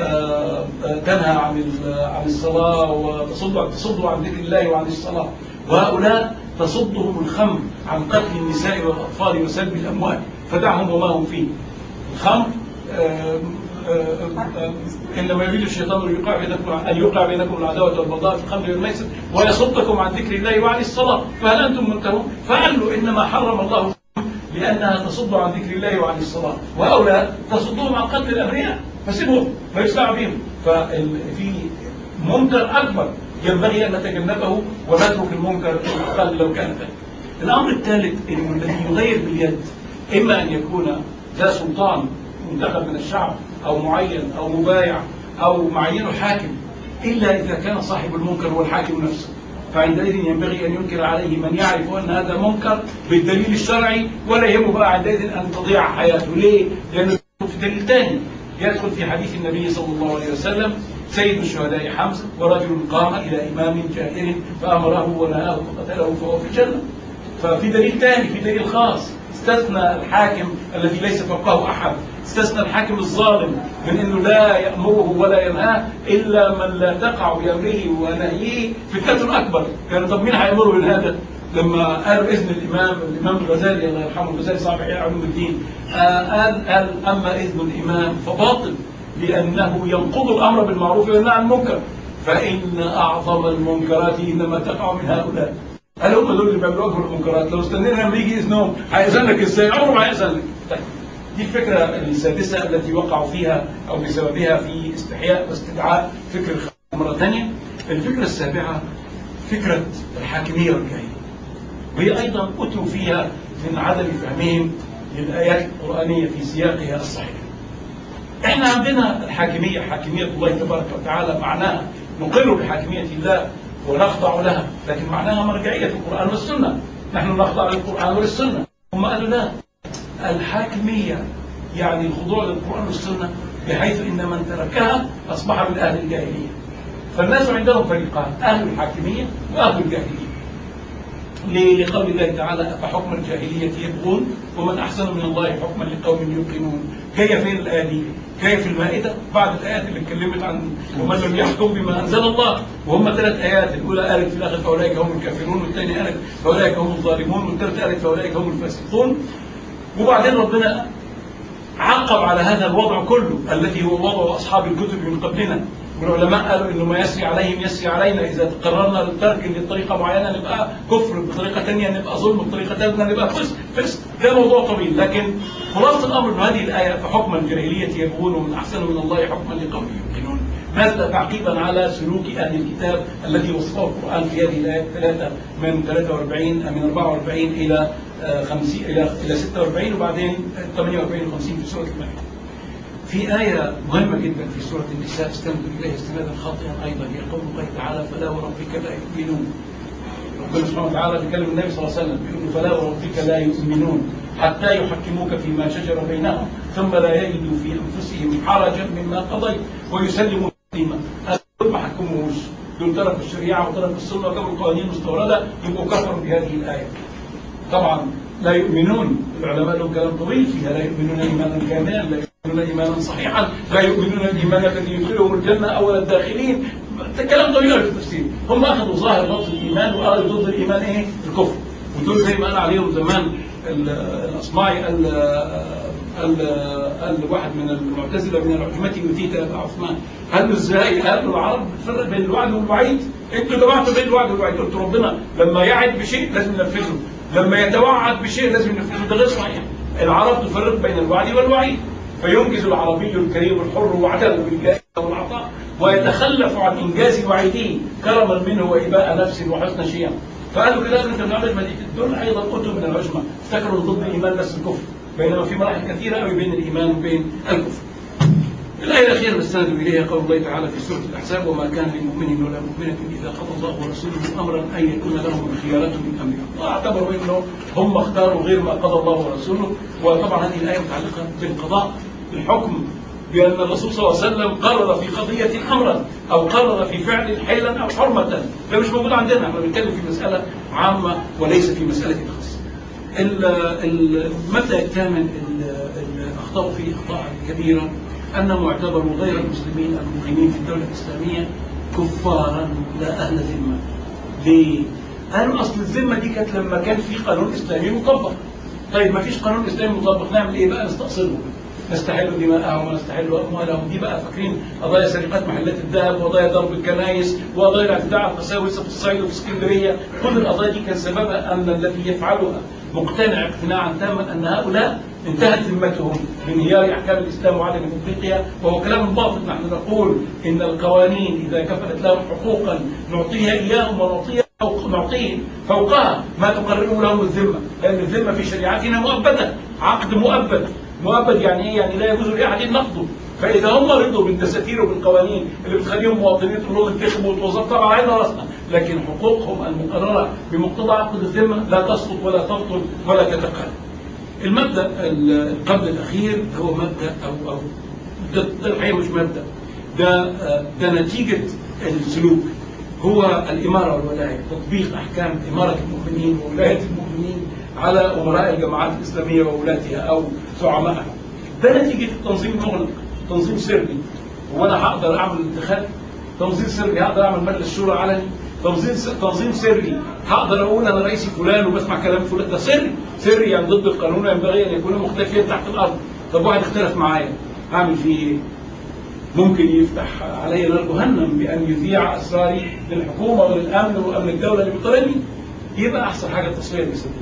آه، آه، تنهى عن ال- عن الصلاه وتصد تصد عن ذكر الله وعن الصلاه وهؤلاء تصدهم الخمر عن قتل النساء والاطفال وسلب الاموال فدعهم وما هم فيه الخمر آه، آه، آه، انما يريد الشيطان ان يوقع بينكم ان يوقع بينكم العداوه والبغضاء في الخمر والميسر ويصدكم عن ذكر الله وعن الصلاه فهل انتم منتهون؟ فقالوا انما حرم الله لانها تصد عن ذكر الله وعن الصلاه وهؤلاء تصدهم عن قتل الابرياء فسيبهم ما يسمعوا بهم ففي منكر اكبر ينبغي ان نتجنبه ونترك المنكر الاقل لو كان ذلك. الامر الثالث انه الذي يغير باليد اما ان يكون ذا سلطان منتخب من الشعب او معين او مبايع او معينه حاكم الا اذا كان صاحب المنكر هو الحاكم نفسه فعندئذ ينبغي ان ينكر عليه من يعرف ان هذا منكر بالدليل الشرعي ولا يهمه بقى عندئذ ان تضيع حياته ليه؟ لانه في دليل ثاني يدخل في حديث النبي صلى الله عليه وسلم سيد الشهداء حمزه ورجل قام الى امام جائر فامره ونهاه فقتله فهو في الجنه ففي دليل ثاني في دليل خاص استثنى الحاكم الذي ليس فوقه احد استثنى الحاكم الظالم من انه لا يامره ولا ينهاه الا من لا تقع بامره ونهيه فتنه اكبر يعني طب مين هيامره بهذا؟ لما قالوا اذن الامام الامام الغزالي الله يرحمه الغزالي صاحب احياء علوم الدين آه، قال قال اما اذن الامام فباطل لانه ينقض الامر بالمعروف وينهى عن المنكر فان اعظم المنكرات انما تقع من هؤلاء هل هم دول اللي بيعملوا اكبر المنكرات لو استنينا لما يجي اذنهم هيأذن لك ازاي عمره ما هيأذن لك طيب. دي الفكره السادسه التي وقعوا فيها او بسببها في استحياء واستدعاء فكر الخلق مره ثانيه الفكره السابعه فكره الحاكميه والجاهليه وهي ايضا اتوا فيها من عدم فهمهم للايات القرانيه في سياقها الصحيح احنا عندنا الحاكميه حاكميه الله تبارك وتعالى معناها نقر بحاكميه الله ونخضع لها لكن معناها مرجعيه القران والسنه نحن نخضع للقران وللسنه هم قالوا لا الحاكميه يعني الخضوع للقران والسنه بحيث ان من تركها اصبح من اهل الجاهليه فالناس عندهم فريقان اهل الحاكميه واهل الجاهليه ليه؟ لقول الله تعالى أفحكم الجاهلية يبغون ومن أحسن من الله حكما لقوم يوقنون جاية فين الآية دي؟ جاية في المائدة بعد الآيات اللي اتكلمت عن ومن لم يحكم بما أنزل الله وهم ثلاث آيات الأولى قالت في الآخر فأولئك هم الكافرون والثانية قالت فأولئك هم الظالمون والثالثة قالت فأولئك هم الفاسقون وبعدين ربنا عقب على هذا الوضع كله الذي هو وضع أصحاب الكتب من قبلنا والعلماء قالوا انه ما يسري عليهم يسري علينا اذا قررنا للترك لطريقه معينه نبقى كفر بطريقه ثانيه نبقى ظلم بطريقه ثالثه نبقى فسق فسق ده موضوع طويل لكن خلاصه الامر في هذه الايه فحكم الجاهليه يبغون ومن احسن من الله حكما لقوم يوقنون نزل تعقيبا على سلوك اهل الكتاب الذي وصفه القران في هذه الايه الثلاثه من 43 من 44 الى آه، 50 الى الى 46 وبعدين 48 و 50 في سوره المائده. في آية مهمة جدا في سورة النساء استند إليها استنادا خاطئا أيضا هي قول الله تعالى فلا وربك لا يؤمنون. ربنا سبحانه وتعالى بيكلم النبي صلى الله عليه وسلم بيقول له فلا وربك لا يؤمنون حتى يحكموك فيما شجر بينهم ثم لا يجدوا في أنفسهم حرجا مما قضيت ويسلموا تسليما. دول ما حكموش دول تركوا الشريعة وتركوا السنة وتركوا القوانين المستوردة يبقوا كفروا بهذه الآية. طبعا لا يؤمنون العلماء لهم كلام طويل فيها لا يؤمنون ايمانا كاملا لا يؤمنون ايمانا صحيحا لا يؤمنون الايمان الذي يدخلهم الجنه اول الداخلين ده كلام طويل في التفسير هم اخذوا ظاهر لفظ الايمان وقالوا ضد الايمان ايه الكفر ودول زي ما قال عليهم زمان ال- الاصمعي قال قال قال واحد من المعتزله من العجمه يؤتيك ابا عثمان قال له ازاي؟ قال له العرب بتفرق بين الوعد والوعيد انتوا جمعتوا بين الوعد والوعيد قلت ربنا لما يعد بشيء لازم ننفذه لما يتوعد بشيء لازم ينفذه ده غير صحيح العرب تفرق بين الوعد والوعيد فينجز العربي الكريم الحر وعده بالجائزة والعطاء ويتخلف عن انجاز وعيده كرما منه واباء نفس وحسن شيم فقالوا كده انت من العجمه دي دول ايضا اتوا من العجمه افتكروا ضد الايمان بس الكفر بينما في مراحل كثيره قوي بين الايمان وبين الكفر. الآية الأخيرة نستند إليها قول الله تعالى في سورة الأحزاب وما كان لمؤمن ولا مؤمنة إذا قضى الله ورسوله أمرا أن يكون لهم الخيارة من أمرهم واعتبروا أنه هم اختاروا غير ما قضى الله ورسوله وطبعا هذه الآية متعلقة بالقضاء الحكم بأن الرسول صلى الله عليه وسلم قرر في قضية أمرا أو قرر في فعل حلا أو حرمة ده مش موجود عندنا احنا بنتكلم في مسألة عامة وليس في مسألة خاصة ال- المبدأ الثامن اللي أخطأوا فيه أخطاء كبيرة أنهم اعتبروا غير المسلمين المقيمين في الدولة الإسلامية كفارا لا أهل ذمة. ليه؟ قالوا أصل الذمة دي كانت لما كان في قانون إسلامي مطبق. طيب ما فيش قانون إسلامي مطبق نعمل إيه بقى؟ نستأصلهم. نستحل دماءهم ونستحل أموالهم دي بقى فاكرين قضايا سرقات محلات الذهب وقضايا ضرب الكنائس وقضايا الاعتداء على القساوسة في الصعيد وفي اسكندرية كل القضايا دي كان سببها أن الذي يفعلها مقتنع اقتناعا تاما أن هؤلاء انتهت ذمتهم بانهيار احكام الاسلام وعدم تطبيقها وهو كلام باطل نحن نقول ان القوانين اذا كفلت لهم حقوقا نعطيها اياهم ونعطيها فوق نعطيه فوقها ما تقرره لهم الذمه لان الذمه في شريعتنا مؤبده عقد مؤبد مؤبد يعني ايه؟ يعني لا يجوز لاحد نقضه فاذا هم رضوا بالدساتير وبالقوانين اللي بتخليهم مواطنين تقول لهم انتخبوا وتوظفوا طبعا عين راسنا لكن حقوقهم المقرره بمقتضى عقد الذمه لا تسقط ولا تبطل ولا تتقلب المبدا القبل الاخير هو مبدا او او ده, ده الحقيقه مش مبدا ده ده نتيجه السلوك هو الاماره والولايه تطبيق احكام اماره المؤمنين وولايه المؤمنين على امراء الجماعات الاسلاميه وولاتها او زعمائها ده نتيجه التنظيم مغلق تنظيم سري وانا هقدر اعمل انتخاب تنظيم سري هقدر اعمل مجلس شورى علني تنظيم تنظيم سري هقدر اقول انا رئيسي فلان وبسمع كلام فلان ده سري سري يعني ضد القانون ينبغي ان يكون مختفيا تحت الارض طب واحد اختلف معايا اعمل فيه ايه؟ ممكن يفتح علي نار جهنم بان يذيع اسراري للحكومه وللامن وامن الدوله اللي بيطاردني يبقى احسن حاجه التصفيه الجسديه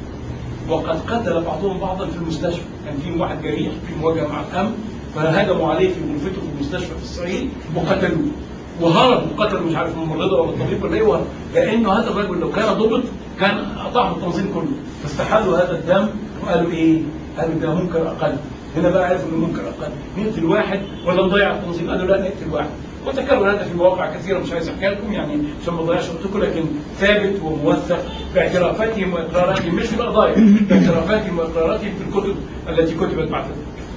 وقد قتل بعضهم بعضا في المستشفى كان في واحد جريح في مواجهه مع الامن فهجموا عليه في غرفته في المستشفى في الصعيد وقتلوه وهرب وقتل مش عارف الممرضه ولا الطبيب ولا ايه وهرب لانه هذا الرجل لو كان ضبط كان قطعه التنظيم كله فاستحلوا هذا الدم وقالوا ايه؟ قالوا ده منكر اقل هنا بقى عرفوا انه منكر اقل نقتل واحد ولا نضيع التنظيم قالوا لا نقتل واحد وتكرر هذا في مواقع كثيره مش عايز احكي لكم يعني عشان ما اضيعش وقتكم لكن ثابت وموثق باعترافاتهم واقراراتهم مش في القضايا باعترافاتهم واقراراتهم في الكتب التي كتبت بعد ذلك.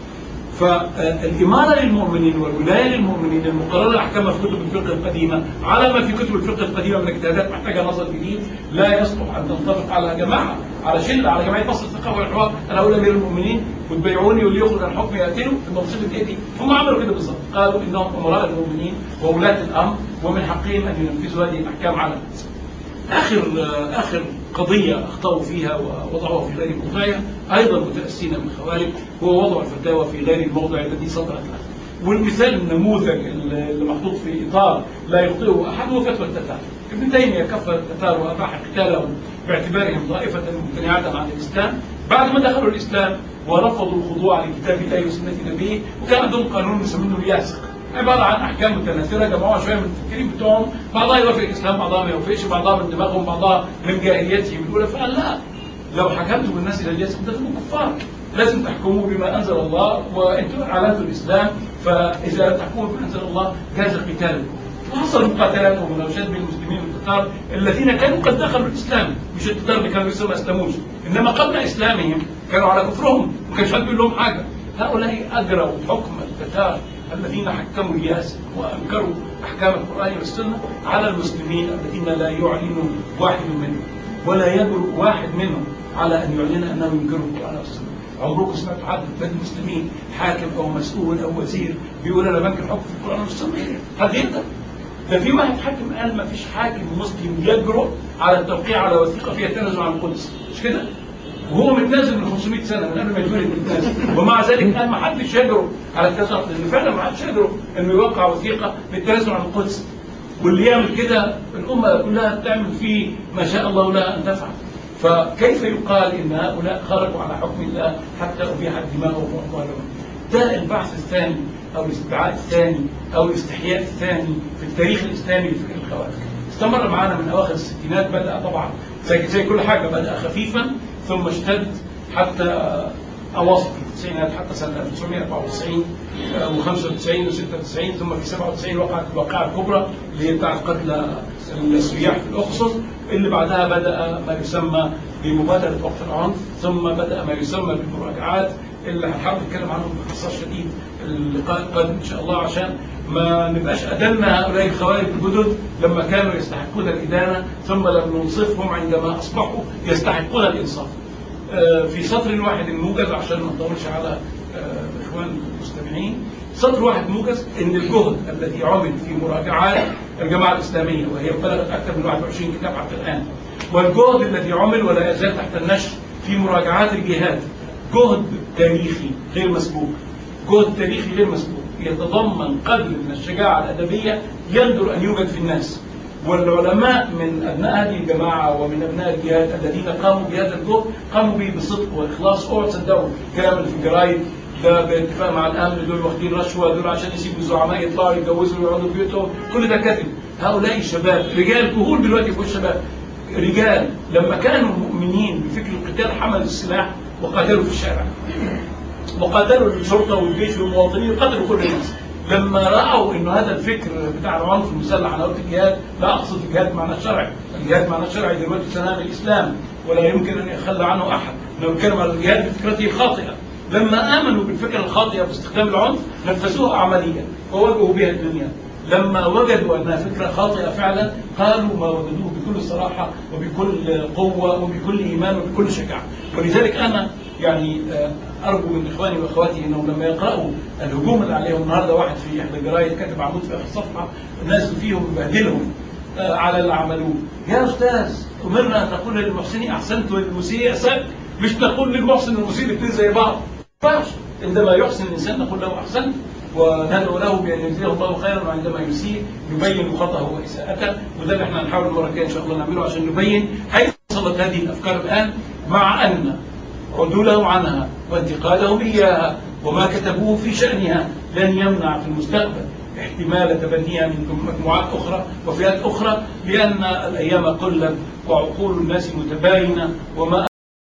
فالإمارة للمؤمنين والولاية للمؤمنين المقررة أحكامها في كتب الفقه القديمة على ما في كتب الفقه القديمة من اجتهادات محتاجة نظر جديد لا يصلح أن تنطبق على جماعة على شلة على جمعية مصر الثقافة والحوار أنا أقول أمير المؤمنين وتبيعوني واللي يخرج عن حكم يقتله في مصيبة إيه دي؟ هم عملوا كده بالظبط قالوا إنهم أمراء المؤمنين وولاة الأمر ومن حقهم أن ينفذوا هذه الأحكام على الناس. آخر آخر قضية أخطأوا فيها ووضعوها في غير موضعها أيضا متأسين من الخوارج هو وضع الفتاوى في غير الموضع الذي صدرت له. والمثال النموذج اللي محطوط في إطار لا يخطئه أحد هو فتوى التتار. ابن تيمية كفر التتار وأباح قتالهم باعتبارهم طائفة ممتنعة عن الإسلام بعد ما دخلوا الإسلام ورفضوا الخضوع لكتاب الله وسنة نبيه وكان عندهم قانون يسمونه الياسق عباره عن احكام متناثره جمعوها شويه من المفكرين بتوعهم بعضها يوافق الاسلام بعضها ما يوافقش بعضها من دماغهم بعضها من جاهليتهم الاولى فقال لا لو حكمتم الناس الى الياسق ده تبقوا كفار لازم تحكموا بما انزل الله وانتم اعلنتوا الاسلام فاذا لم تحكموا بما انزل الله جاز قتالكم وحصل مقاتلات ومناوشات بين المسلمين والتتار الذين كانوا قد دخلوا الاسلام مش التتار اللي كانوا لسه ما اسلموش انما قبل اسلامهم كانوا على كفرهم ما كانش حد بيقول لهم حاجه هؤلاء اجروا حكم التتار الذين حكموا الياسر وانكروا احكام القران والسنه على المسلمين الذين لا يعلن واحد منهم ولا يجرؤ واحد منهم على ان يعلن انه ينكر القران والسنه عمركم سمعتوا حد من المسلمين حاكم او مسؤول او وزير بيقول انا بنكر حكم في القران والسنه هذا يقدر ده في واحد حاكم قال ما فيش حاكم مسلم يجرؤ على التوقيع على وثيقه فيها تنازل عن القدس مش كده؟ وهو متنازل من 500 سنه من قبل ما يتولد متنازل ومع ذلك قال ما حدش يجرؤ على التنازل لان فعلا ما حدش يجرؤ انه يوقع وثيقه بالتنازل عن القدس واللي يعمل كده الامه كلها بتعمل فيه ما شاء الله لها ان تفعل فكيف يقال ان هؤلاء خرجوا على حكم الله حتى ابيحت دماؤهم واموالهم ده البحث الثاني او الاستدعاء الثاني او الاستحياء الثاني في التاريخ الاسلامي لفكر الخوارج استمر معنا من اواخر الستينات بدا طبعا زي زي كل حاجه بدا خفيفا ثم اشتد حتى أواصل في التسعينات حتى سنة 1994 و95 و96 ثم في 97 وقعت الواقعة الكبرى اللي هي بتاعت قتل السياح في الأقصر اللي بعدها بدأ ما يسمى بمبادرة وقف العنف ثم بدأ ما يسمى بالمراجعات اللي هنحاول نتكلم عنهم باختصار شديد اللقاء القادم ان شاء الله عشان ما نبقاش ادلنا هؤلاء الخوارج الجدد لما كانوا يستحقون الادانه ثم لم ننصفهم عندما اصبحوا يستحقون الانصاف. آه، في سطر واحد موجز عشان ما نطولش على آه، الاخوان المستمعين سطر واحد موجز ان الجهد الذي عمل في مراجعات الجماعه الاسلاميه وهي بلغت اكثر من 21 كتاب حتى الان والجهد الذي عمل ولا يزال تحت النشر في مراجعات الجهاد جهد تاريخي غير مسبوق جهد تاريخي غير مسبوق يتضمن قدر من الشجاعة الأدبية يندر أن يوجد في الناس والعلماء من أبناء هذه الجماعة ومن أبناء الجهاد الذين قاموا بهذا الجهد قاموا به بصدق وإخلاص اوعوا تصدقوا الكلام اللي في الجرايد ده باتفاق مع الامن دول واخدين رشوه دول عشان يسيبوا الزعماء يطلعوا يتجوزوا ويقعدوا في بيوتهم كل ده كذب هؤلاء الشباب رجال كهول دلوقتي فوق الشباب رجال لما كانوا مؤمنين بفكر القتال حملوا السلاح وقاتلوا في الشارع وقاتلوا الشرطه والجيش والمواطنين وقتلوا كل الناس لما راوا انه هذا الفكر بتاع العنف المسلح انا قلت الجهاد لا اقصد الجهاد معناه الشرعي، الجهاد معناه الشرعي دلوقتي سنام الاسلام ولا يمكن ان يتخلى عنه احد، انا بتكلم على الجهاد بفكرته الخاطئه. لما امنوا بالفكره الخاطئه باستخدام العنف نفذوها عمليا وواجهوا بها الدنيا. لما وجدوا انها فكره خاطئه فعلا قالوا ما وجدوه بكل صراحه وبكل قوه وبكل ايمان وبكل شجاعه، ولذلك انا يعني آه، ارجو من اخواني واخواتي انهم لما يقراوا الهجوم اللي عليهم النهارده واحد في احدى الجرايد كاتب عمود في اخر صفحه الناس فيهم بهدلهم آه، على اللي عملوه يا استاذ امرنا ان نقول للمحسن احسنت وللمسيء احسنت مش نقول للمحسن والمسيء الاثنين زي بعض ما ينفعش عندما يحسن الانسان نقول له احسنت وندعو له بان يجزيه الله خيرا وعندما يسيء نبين خطأه واساءته وده اللي احنا هنحاول المره الجايه ان شاء الله نعمله عشان نبين حيث وصلت هذه الافكار الان مع ان عدولهم عنها وانتقالهم إياها وما كتبوه في شأنها لن يمنع في المستقبل احتمال تبنيها من مجموعات أخرى وفئات أخرى لأن الأيام قلت وعقول الناس متباينة وما